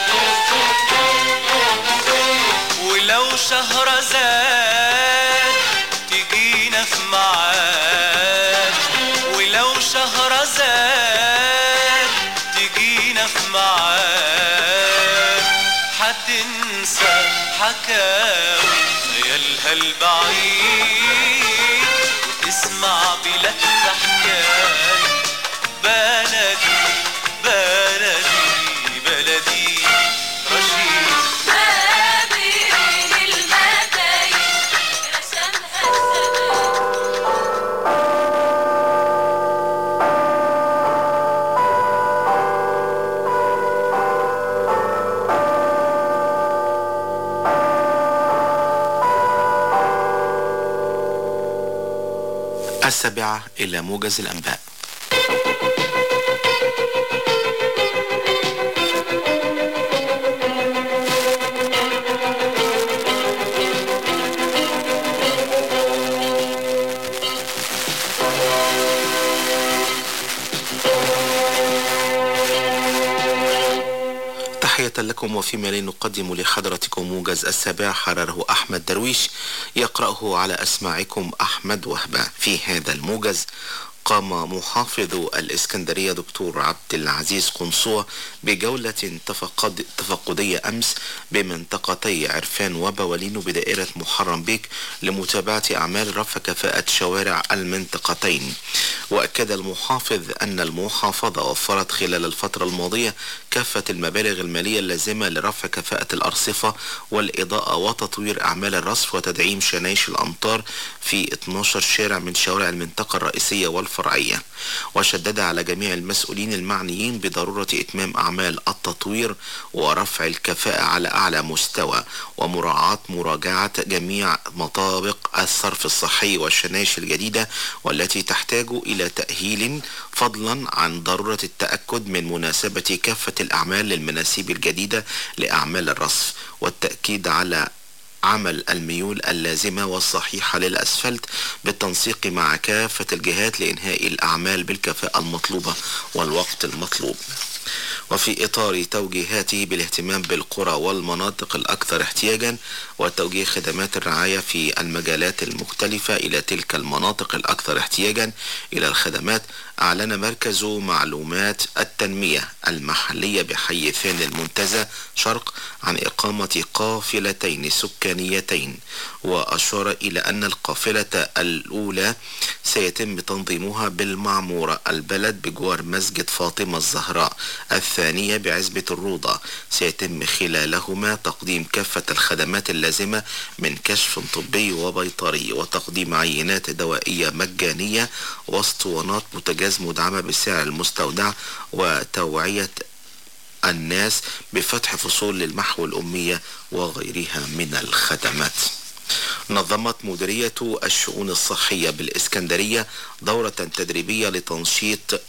ولو شهر زاد تجينا في ميعاد ولو شهر زاد تجينا في ميعاد هتنسى حكاوي خيالها البعيد وتسمع بلادها حكاية بلدي بلدي بلدي رشيد ما بين المدايق رسمها الزمان السابعة إلى موجز الأنباء تحية لكم وفيما لي نقدم لحضرتكم موجز السابع حرره أحمد درويش يقرأه على أسماعكم أحمد وهبة في هذا الموجز قام محافظ الإسكندرية دكتور عبد العزيز قنصوة بجولة تفقد تفقدية أمس بمنطقتي عرفان وبولين بدائرة محرم بيك لمتابعة أعمال رفع كفاءة شوارع المنطقتين وأكد المحافظ أن المحافظة وفرت خلال الفترة الماضية كافة المبالغ المالية اللازمة لرفع كفاءة الأرصفة والإضاءة وتطوير أعمال الرصف وتدعيم شنايش الأمطار في 12 شارع من شوارع المنطقة الرئيسية والفرعية وشدد على جميع المسؤولين المعنيين بضرورة إتمام أعمال التطوير ورفع الكفاءة على أعلى مستوى ومراعاة مراجعة جميع مطابق الصرف الصحي والشنايش الجديدة والتي تحتاج إلى تأهيل فضلا عن ضرورة التأكد من مناسبة كافة الأعمال للمناسيب الجديدة لأعمال الرصف والتأكيد على عمل الميول اللازمة والصحيحة للأسفلت بالتنسيق مع كافة الجهات لإنهاء الأعمال بالكفاءة المطلوبة والوقت المطلوب وفي إطار توجيهاته بالاهتمام بالقرى والمناطق الأكثر احتياجا وتوجيه خدمات الرعاية في المجالات المختلفة إلى تلك المناطق الأكثر احتياجا إلى الخدمات أعلن مركز معلومات التنمية المحلية بحي ثاني المنتزه شرق عن إقامة قافلتين سكانيتين وأشار إلى أن القافلة الأولى سيتم تنظيمها بالمعمورة البلد بجوار مسجد فاطمة الزهراء الثانية بعزبة الروضة سيتم خلالهما تقديم كافة الخدمات اللازمة من كشف طبي وبيطري وتقديم عينات دوائية مجانية واسطوانات بوتاجاز مدعمة بالسعر المستودع وتوعية الناس بفتح فصول للمحو الأمية وغيرها من الخدمات نظمت مديرية الشؤون الصحية بالإسكندرية دورة تدريبية لتنشيط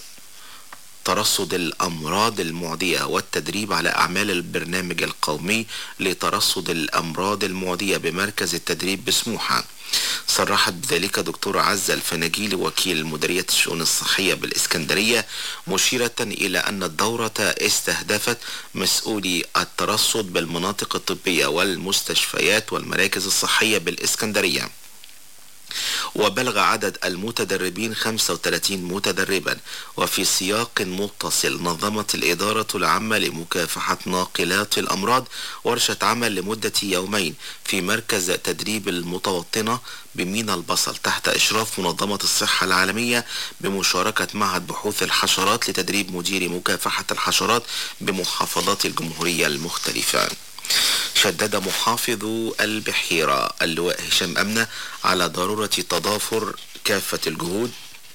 ترصد الأمراض المعدية والتدريب على أعمال البرنامج القومي لترصد الأمراض المعدية بمركز التدريب بسموحة صرحت بذلك دكتور عزة الفناجيلي وكيل مديرية الشؤون الصحية بالإسكندرية مشيرة إلى أن الدورة استهدفت مسؤولي الترصد بالمناطق الطبية والمستشفيات والمراكز الصحية بالإسكندرية وبلغ عدد المتدربين 35 متدربا وفي سياق متصل نظمت الإدارة العامة لمكافحة ناقلات الأمراض ورشة عمل لمدة يومين في مركز تدريب المتوطنة بمينا البصل تحت إشراف منظمة الصحة العالمية بمشاركة معهد بحوث الحشرات لتدريب مدير مكافحة الحشرات بمحافظات الجمهورية المختلفة شدد محافظ البحيرة اللواء هشام أمنة على ضرورة تضافر كافة الجهود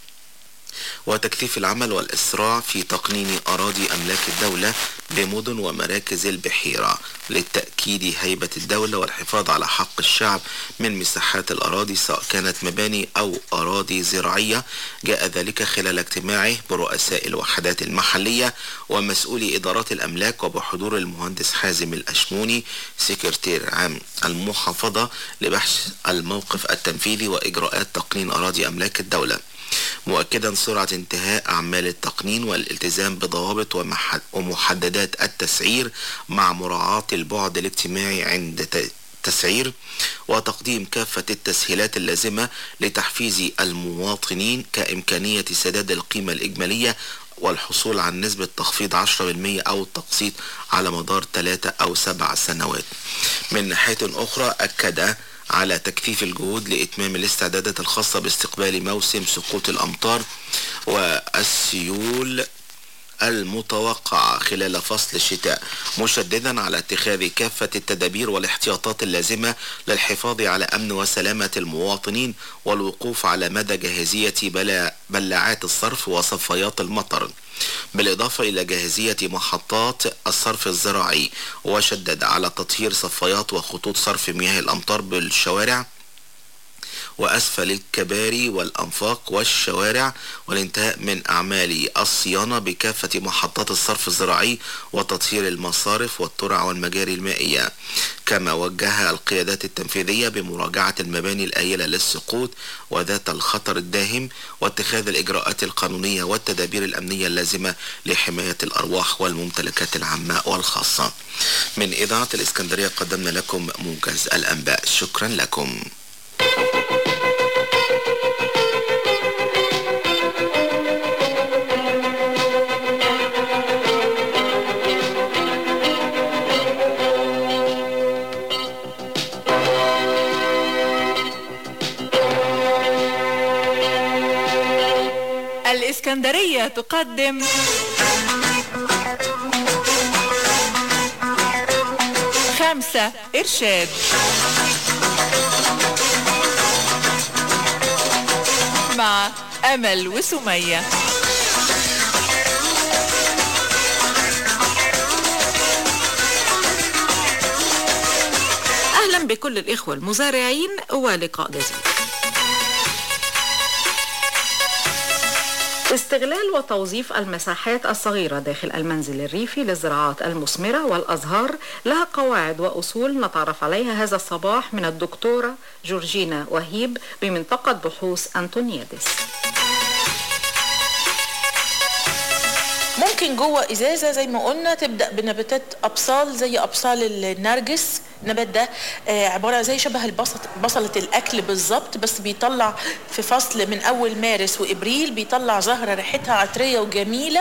وتكثيف العمل والإسراع في تقنين أراضي أملاك الدولة بمدن ومراكز البحيرة للتأكيد هيبة الدولة والحفاظ على حق الشعب من مساحات الأراضي سواء كانت مباني أو أراضي زراعية جاء ذلك خلال اجتماعه برؤساء الوحدات المحلية ومسؤولي إدارات الأملاك وبحضور المهندس حازم الأشموني سكرتير عام المحافظة لبحث الموقف التنفيذي وإجراءات تقنين أراضي أملاك الدولة مؤكدا سرعة انتهاء أعمال التقنين والالتزام بضوابط ومحد- ومحددات التسعير مع مراعاة البعد الاجتماعي عند ت- التسعير وتقديم كافة التسهيلات اللازمة لتحفيز المواطنين كإمكانية سداد القيمة الإجمالية والحصول على نسبة تخفيض 10% أو التقسيط على مدار 3 أو 7 سنوات من ناحية أخرى أكد على تكثيف الجهود لإتمام الاستعدادات الخاصة باستقبال موسم سقوط الأمطار والسيول المتوقعة خلال فصل الشتاء مشددا على اتخاذ كافة التدابير والاحتياطات اللازمة للحفاظ على أمن وسلامة المواطنين والوقوف على مدى جاهزية بلا بلاعات الصرف وصفايات المطر بالإضافة إلى جاهزية محطات الصرف الزراعي وشدد على تطهير صفايات وخطوط صرف مياه الأمطار بالشوارع وأسفل الكباري والأنفاق والشوارع والانتهاء من أعمال الصيانة بكافة محطات الصرف الزراعي وتطهير المصارف والترع والمجاري المائية كما وجه القيادات التنفيذية بمراجعة المباني الآيلة للسقوط وذات الخطر الداهم واتخاذ الإجراءات القانونية والتدابير الأمنية اللازمة لحماية الأرواح والممتلكات العامة والخاصة من إذاعة الإسكندرية قدمنا لكم موجز الأنباء شكرا لكم الإسكندرية تقدم خمسة إرشاد مع أمل وسمية أهلا بكل الإخوة المزارعين ولقاء جديد استغلال وتوظيف المساحات الصغيرة داخل المنزل الريفي للزراعات المثمرة والأزهار لها قواعد وأصول نتعرف عليها هذا الصباح من الدكتورة جورجينا وهيب بمنطقة بحوث أنطونيادس ممكن جوه ازازه زي ما قلنا تبدا بنباتات ابصال زي ابصال النرجس النبات ده آه، عباره زي شبه البصل بصله الاكل بالظبط بس بيطلع في فصل من اول مارس وابريل بيطلع زهره ريحتها عطريه وجميله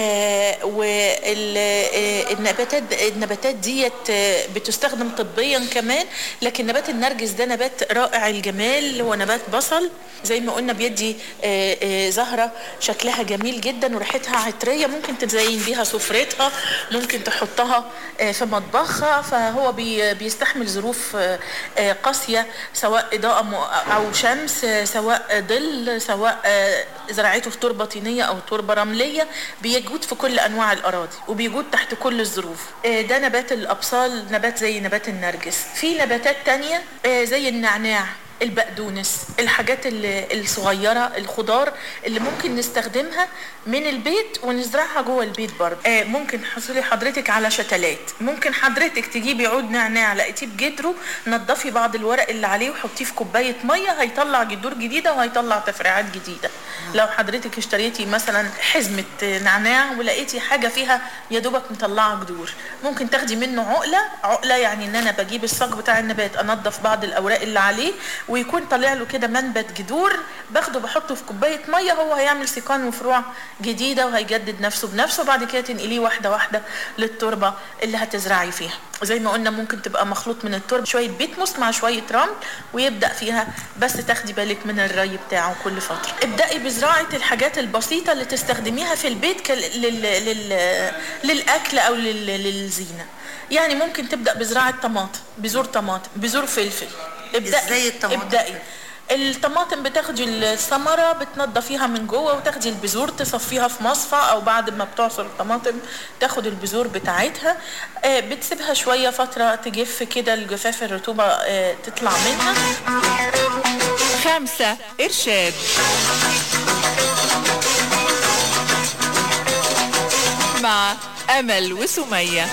والنباتات النباتات ديت آه، بتستخدم طبيا كمان لكن نبات النرجس ده نبات رائع الجمال هو نبات بصل زي ما قلنا بيدي آه، آه، زهره شكلها جميل جدا وريحتها عطريه ممكن تزين بيها سفرتها ممكن تحطها آه، في مطبخها فهو بي- بيستحمل ظروف آه، آه، قاسيه سواء اضاءه م- او شمس آه، سواء ظل سواء آه، زراعته في تربه طينيه او تربه رمليه بيجود في كل انواع الاراضي وبيجود تحت كل الظروف آه، ده نبات الابصال نبات زي نبات النرجس في نباتات تانية آه، زي النعناع البقدونس الحاجات ال- الصغيرة الخضار اللي ممكن نستخدمها من البيت ونزرعها جوه البيت برضه آه ممكن حصلي حضرتك على شتلات ممكن حضرتك تجيبي عود نعناع لقيتيه بجدره نضفي بعض الورق اللي عليه وحطيه في كوباية مية هيطلع جذور جديدة وهيطلع تفريعات جديدة لو حضرتك اشتريتي مثلا حزمة نعناع ولقيتي حاجة فيها يا دوبك مطلعة جذور ممكن تاخدي منه عقلة عقلة يعني ان انا بجيب الساق بتاع النبات انضف بعض الاوراق اللي عليه ويكون طالع له كده منبت جذور باخده بحطه في كوبايه ميه هو هيعمل سيقان وفروع جديده وهيجدد نفسه بنفسه وبعد كده تنقليه واحده واحده للتربه اللي هتزرعي فيها زي ما قلنا ممكن تبقى مخلوط من التربه شويه بيتموس مع شويه رمل ويبدا فيها بس تاخدي بالك من الري بتاعه كل فتره ابداي بزراعه الحاجات البسيطه اللي تستخدميها في البيت كال... لل... لل... للاكل او لل... للزينه يعني ممكن تبدا بزراعه طماطم بذور طماطم بذور فلفل ابدأي إزاي الطماطم؟ ابدأي الطماطم بتاخدي الثمرة بتنضفيها من جوه وتاخدي البذور تصفيها في مصفى او بعد ما بتعصر الطماطم تاخد البذور بتاعتها آه، بتسيبها شوية فترة تجف كده الجفاف الرطوبة آه، تطلع منها خمسة إرشاد مع أمل وسمية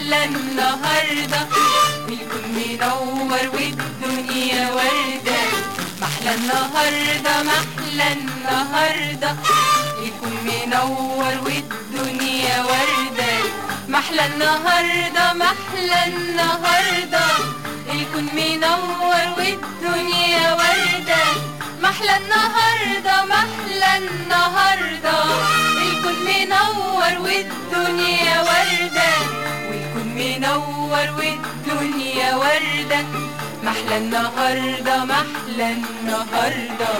محلى النهاردة الكون منور والدنيا وردة محلى النهاردة محلى النهاردة الكون منور والدنيا وردة محلى النهاردة محلى النهاردة الكون منور والدنيا وردة محلى النهاردة محلى النهاردة الكون منور والدنيا وردة والكون منور والدنيا وردة محلى النهاردة محلى النهاردة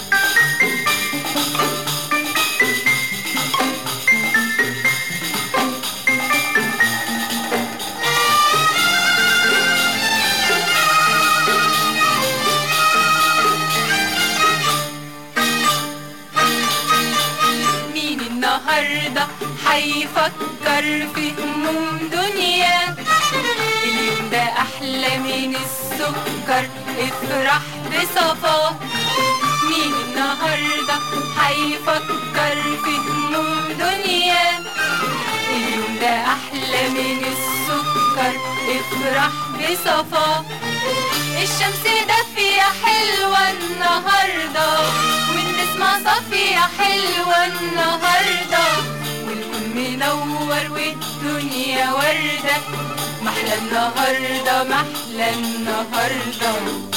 مين النهاردة هيفكر في هموم دنيا اليوم ده أحلى من السكر افرح بصفاه مين النهاردة هيفكر في هموم دنيا اليوم ده أحلى من السكر افرح بصفاه الشمس دافية حلوة النهاردة والنسمة صافية حلوة النهاردة والكون منور والدنيا وردة محلى النهاردة محلى النهاردة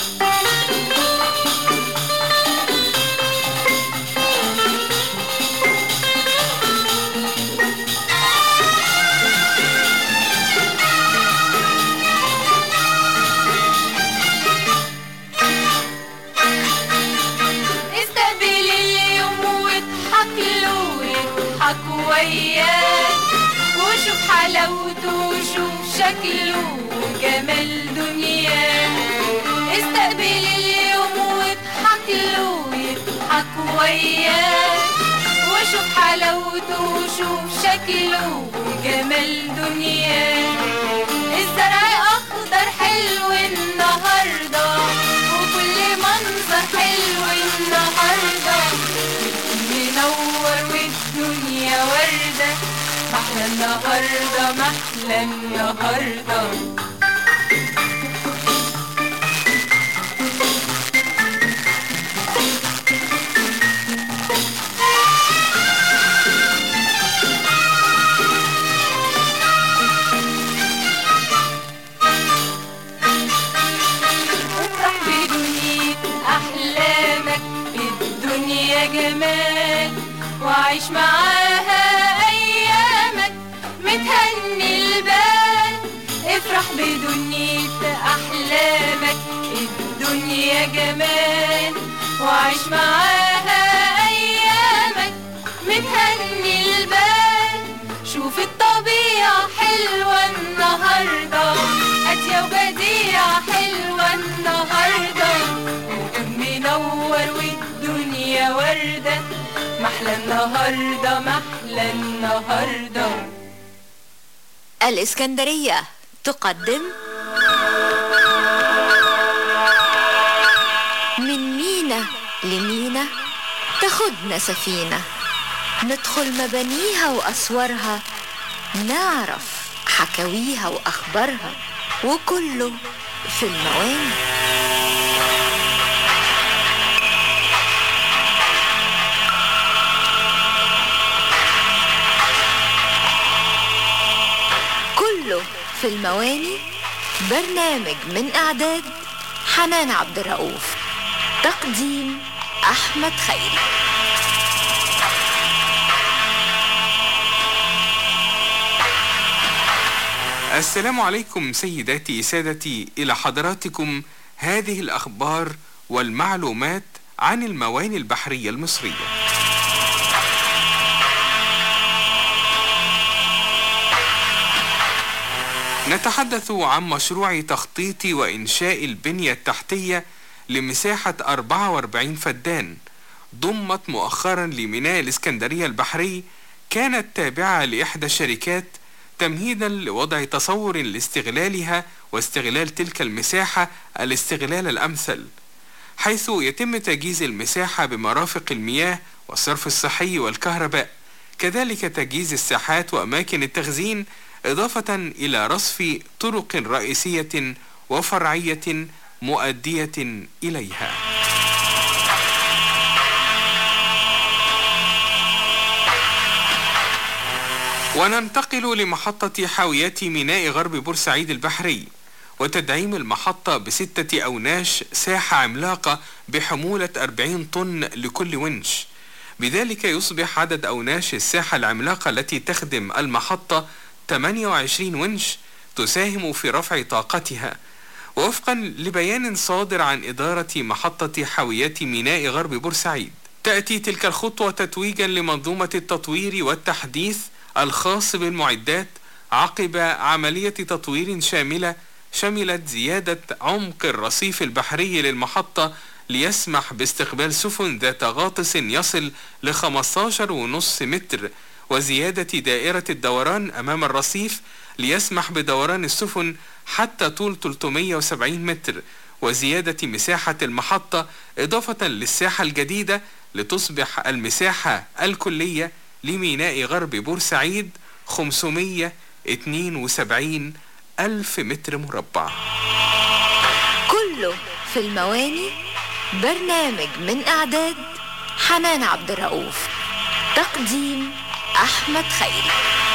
استقبل اليوم واضحك له واضحك وياك وشوف حلاوته وشوف شكله وجمال دنياه استقبل اليوم واضحك له واضحك وياك وشوف حلاوته وشوف شكله وجمال دنياه الزرع اخضر حلو النهارده وكل منظر حلو النهارده منور والدنيا وردة محلى النهاردة محلى النهاردة افرح بدنيا أحلامك الدنيا جمال وعيش معاها أيامك متهني البال افرح بدنيا أحلامك الدنيا جمال وعيش معاها أيامك متهني البال شوف الطبيعة حلوة النهاردة هادية وبديعة حلوة النهاردة وكون منور والدنيا وردة محلى النهاردة محلى النهاردة الإسكندرية تقدم من مينا لمينا تاخدنا سفينة ندخل مبانيها وأسوارها نعرف حكاويها وأخبارها وكله في المواني كله في المواني برنامج من إعداد حنان عبد الرؤوف تقديم أحمد خيري السلام عليكم سيداتي سادتي إلى حضراتكم هذه الأخبار والمعلومات عن المواني البحرية المصرية نتحدث عن مشروع تخطيط وإنشاء البنية التحتية لمساحة 44 فدان ضمت مؤخرا لميناء الإسكندرية البحري كانت تابعة لإحدى الشركات تمهيدا لوضع تصور لاستغلالها واستغلال تلك المساحة الاستغلال الأمثل حيث يتم تجهيز المساحة بمرافق المياه والصرف الصحي والكهرباء كذلك تجهيز الساحات وأماكن التخزين إضافة إلى رصف طرق رئيسية وفرعية مؤدية إليها وننتقل لمحطة حاويات ميناء غرب بورسعيد البحري وتدعيم المحطة بستة أوناش ساحة عملاقة بحمولة 40 طن لكل ونش بذلك يصبح عدد أوناش الساحة العملاقة التي تخدم المحطة 28 ونش تساهم في رفع طاقتها ووفقا لبيان صادر عن إدارة محطة حاويات ميناء غرب بورسعيد تأتي تلك الخطوة تتويجا لمنظومة التطوير والتحديث الخاص بالمعدات عقب عملية تطوير شاملة شملت زيادة عمق الرصيف البحري للمحطة ليسمح باستقبال سفن ذات غاطس يصل ل 15.5 متر وزيادة دائرة الدوران أمام الرصيف ليسمح بدوران السفن حتى طول 370 متر وزيادة مساحة المحطة إضافة للساحة الجديدة لتصبح المساحة الكلية لميناء غرب بورسعيد 572 ألف متر مربع كله في المواني برنامج من إعداد حنان عبد الرؤوف تقديم أحمد خيري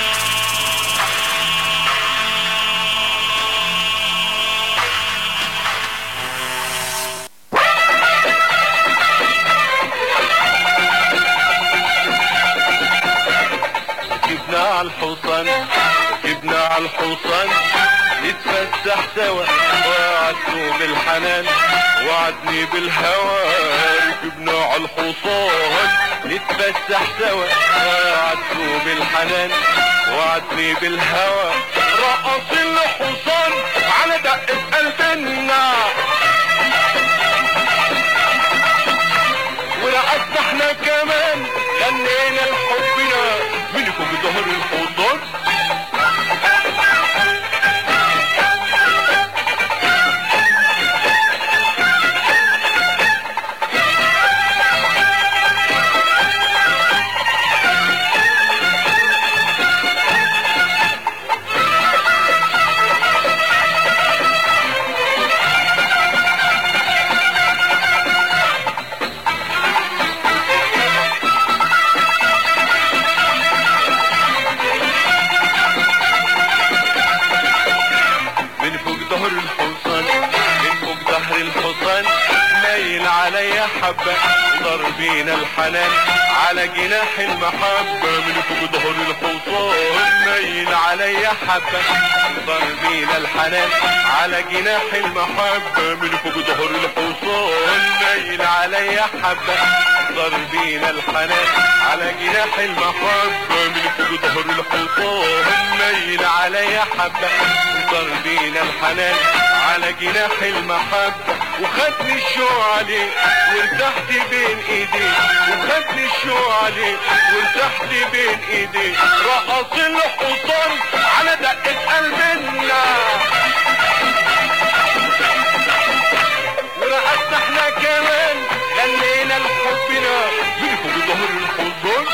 ركبنا على الحصان ركبنا على الحصان نتفسح سوا وعدته بالحنان وعدني بالهوى ركبنا على الحصان نتفسح سوا وعدته بالحنان وعدني بالهوى رقص الحصان على دقة قلبنا ورقصنا احنا كمان غنينا لحبنا من فوق ظهر الحصان من فوق ظهر الحصان من فوق ظهر الحصان مايل عليا حبة ضربين الحنان على جناح المحبة من فوق ظهر الحصان مايل عليا حبة ضربين الحنان على جناح المحبة من فوق ظهر الحصان مايل عليا حبة ضربين الحنان على جناح المحبة من فوق ظهر الحصان مايل عليا حبة ضربين الحنان على جناح المحبة وخدني الشوق عليه وارتحت بين ايديه وخدني الشوق عليه وارتحت بين ايديه رقص الحصان على دقة قلبنا ورقصنا احنا كمان غنينا لحبنا من فوق ظهر الحصان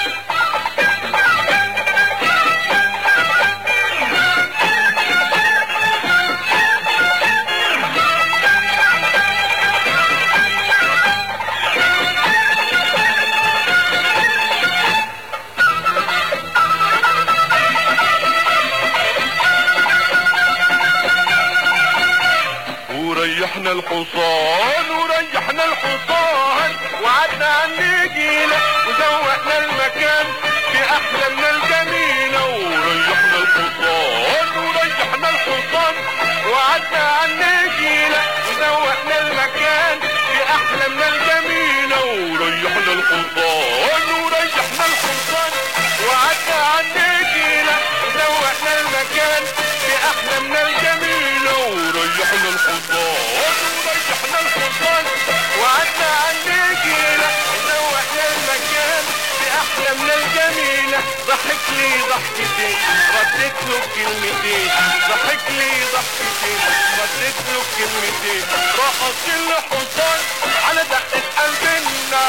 وريحنا الحصان وريحنا الحصان وعدنا عن نجيلة وزوقنا المكان بأحلامنا الجميلة وريحنا الحصان وريحنا الحصان وعدنا عن نجيلة وزوقنا المكان بأحلامنا الجميلة وريحنا الحصان وريحنا الحصان وعدنا عن نجيلة وزوقنا المكان بأحلامنا الجميلة وريحنا الحصان وريحنا الحصان وعدنا عن نجيلة وزوقنا المكان بأحلامنا الجميلة ضحك لي ضحكتين رديت له كلمتين ضحك لي ضحكتين رديت له كلمتين رقص الحصان على دقة قلبنا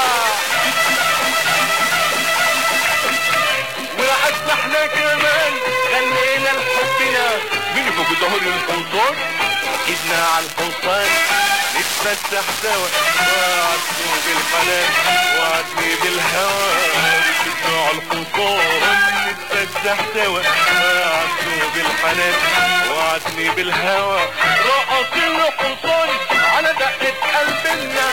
ورقصنا احنا كمان غنينا الحصان جبنا على الحصان نتفتح سوا وعدني بالحنان وعدني بالهوى ركبنا على الحصان نتفتح سوا وعدني بالحنان وعدني بالهوى رقص الحصان على دقة قلبنا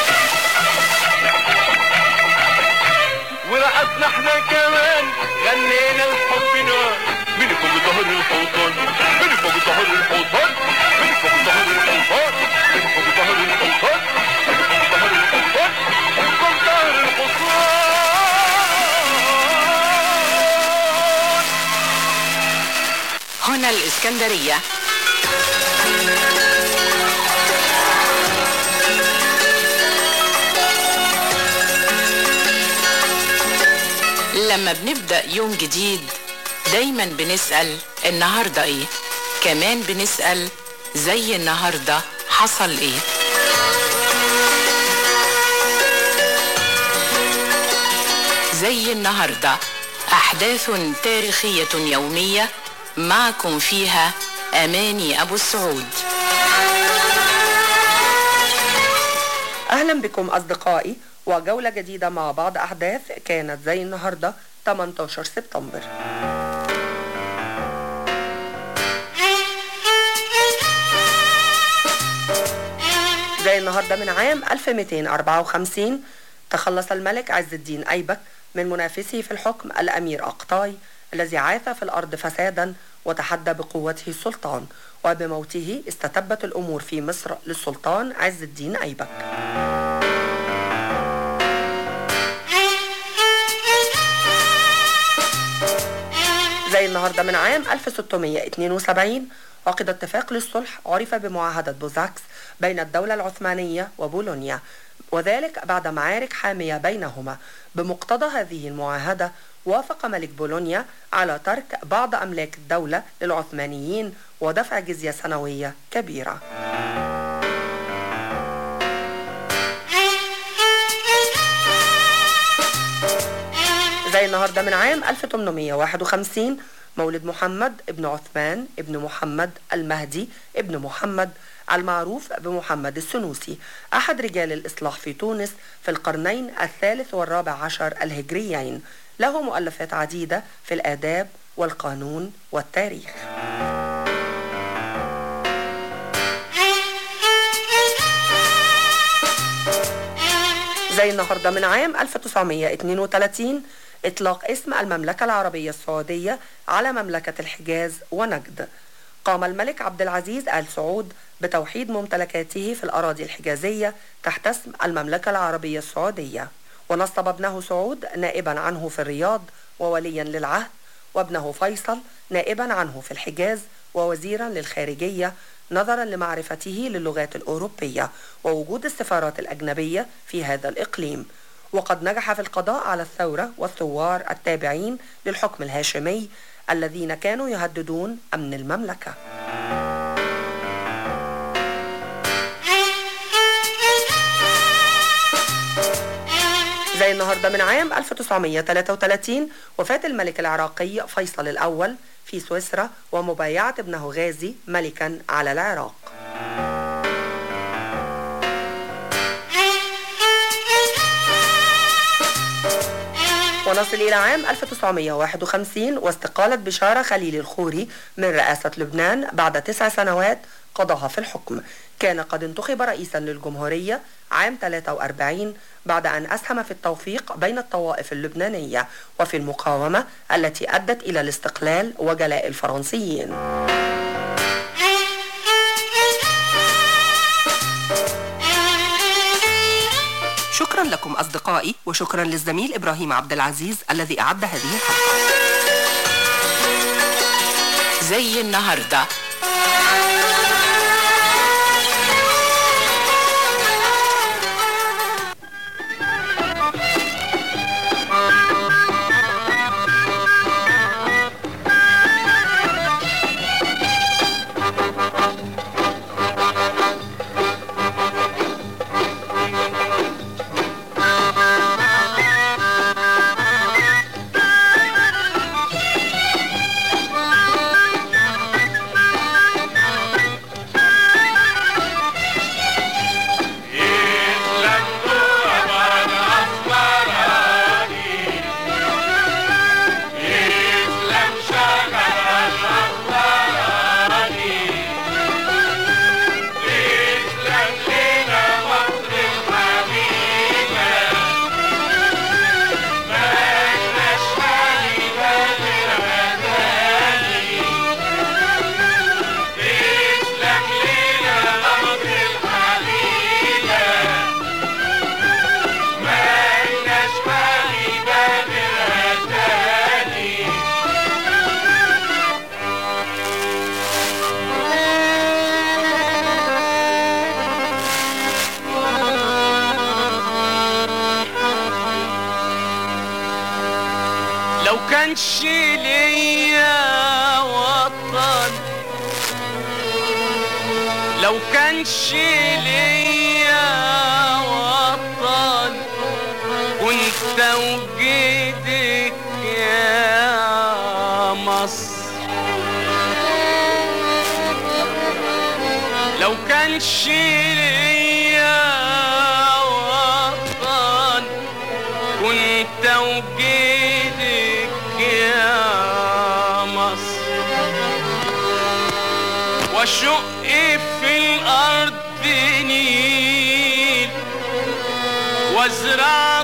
ورقصنا احنا كمان غنينا لحبنا من فوق ظهر الحصان من فوق ظهر الحصان من فوق ظهر الحصان من فوق ظهر الحصان من فوق ظهر الحصان من فوق ظهر الحصان هنا الإسكندرية لما بنبدأ يوم جديد دايما بنسأل النهاردة ايه كمان بنسأل زي النهاردة حصل ايه زي النهاردة أحداث تاريخية يومية معكم فيها أماني أبو السعود أهلا بكم أصدقائي وجولة جديدة مع بعض أحداث كانت زي النهاردة 18 سبتمبر زي النهاردة من عام 1254 تخلص الملك عز الدين أيبك من منافسه في الحكم الأمير أقطاي الذي عاث في الأرض فسادا وتحدى بقوته السلطان وبموته استتبت الأمور في مصر للسلطان عز الدين أيبك زي النهاردة من عام 1672 عقد اتفاق للصلح عرف بمعاهدة بوزاكس بين الدولة العثمانية وبولونيا وذلك بعد معارك حامية بينهما بمقتضى هذه المعاهدة وافق ملك بولونيا على ترك بعض أملاك الدولة للعثمانيين ودفع جزية سنوية كبيرة زي النهاردة من عام 1851 مولد محمد ابن عثمان ابن محمد المهدي ابن محمد المعروف بمحمد السنوسي أحد رجال الإصلاح في تونس في القرنين الثالث والرابع عشر الهجريين له مؤلفات عديدة في الآداب والقانون والتاريخ زي النهاردة من عام 1932 إطلاق اسم المملكة العربية السعودية على مملكة الحجاز ونجد قام الملك عبد العزيز آل سعود بتوحيد ممتلكاته في الأراضي الحجازية تحت اسم المملكة العربية السعودية ونصب ابنه سعود نائبا عنه في الرياض ووليا للعهد وابنه فيصل نائبا عنه في الحجاز ووزيرا للخارجية نظرا لمعرفته للغات الأوروبية ووجود السفارات الأجنبية في هذا الإقليم وقد نجح في القضاء على الثورة والثوار التابعين للحكم الهاشمي الذين كانوا يهددون أمن المملكة زي النهاردة من عام 1933 وفاة الملك العراقي فيصل الأول في سويسرا ومبايعة ابنه غازي ملكا على العراق ونصل إلى عام 1951 واستقالة بشارة خليل الخوري من رئاسة لبنان بعد تسع سنوات قضاها في الحكم كان قد انتخب رئيسا للجمهورية عام 43 بعد أن أسهم في التوفيق بين الطوائف اللبنانية وفي المقاومة التي أدت إلى الاستقلال وجلاء الفرنسيين شكرا لكم أصدقائي وشكرا للزميل إبراهيم عبد العزيز الذي أعد هذه الحلقة زي النهارده كانش ليا وطن لو كانش ليا وطن كنت وجدك يا مصر لو كانش ليا وطن كنت وجدك يا مصر واشق في الارض نيل وازرع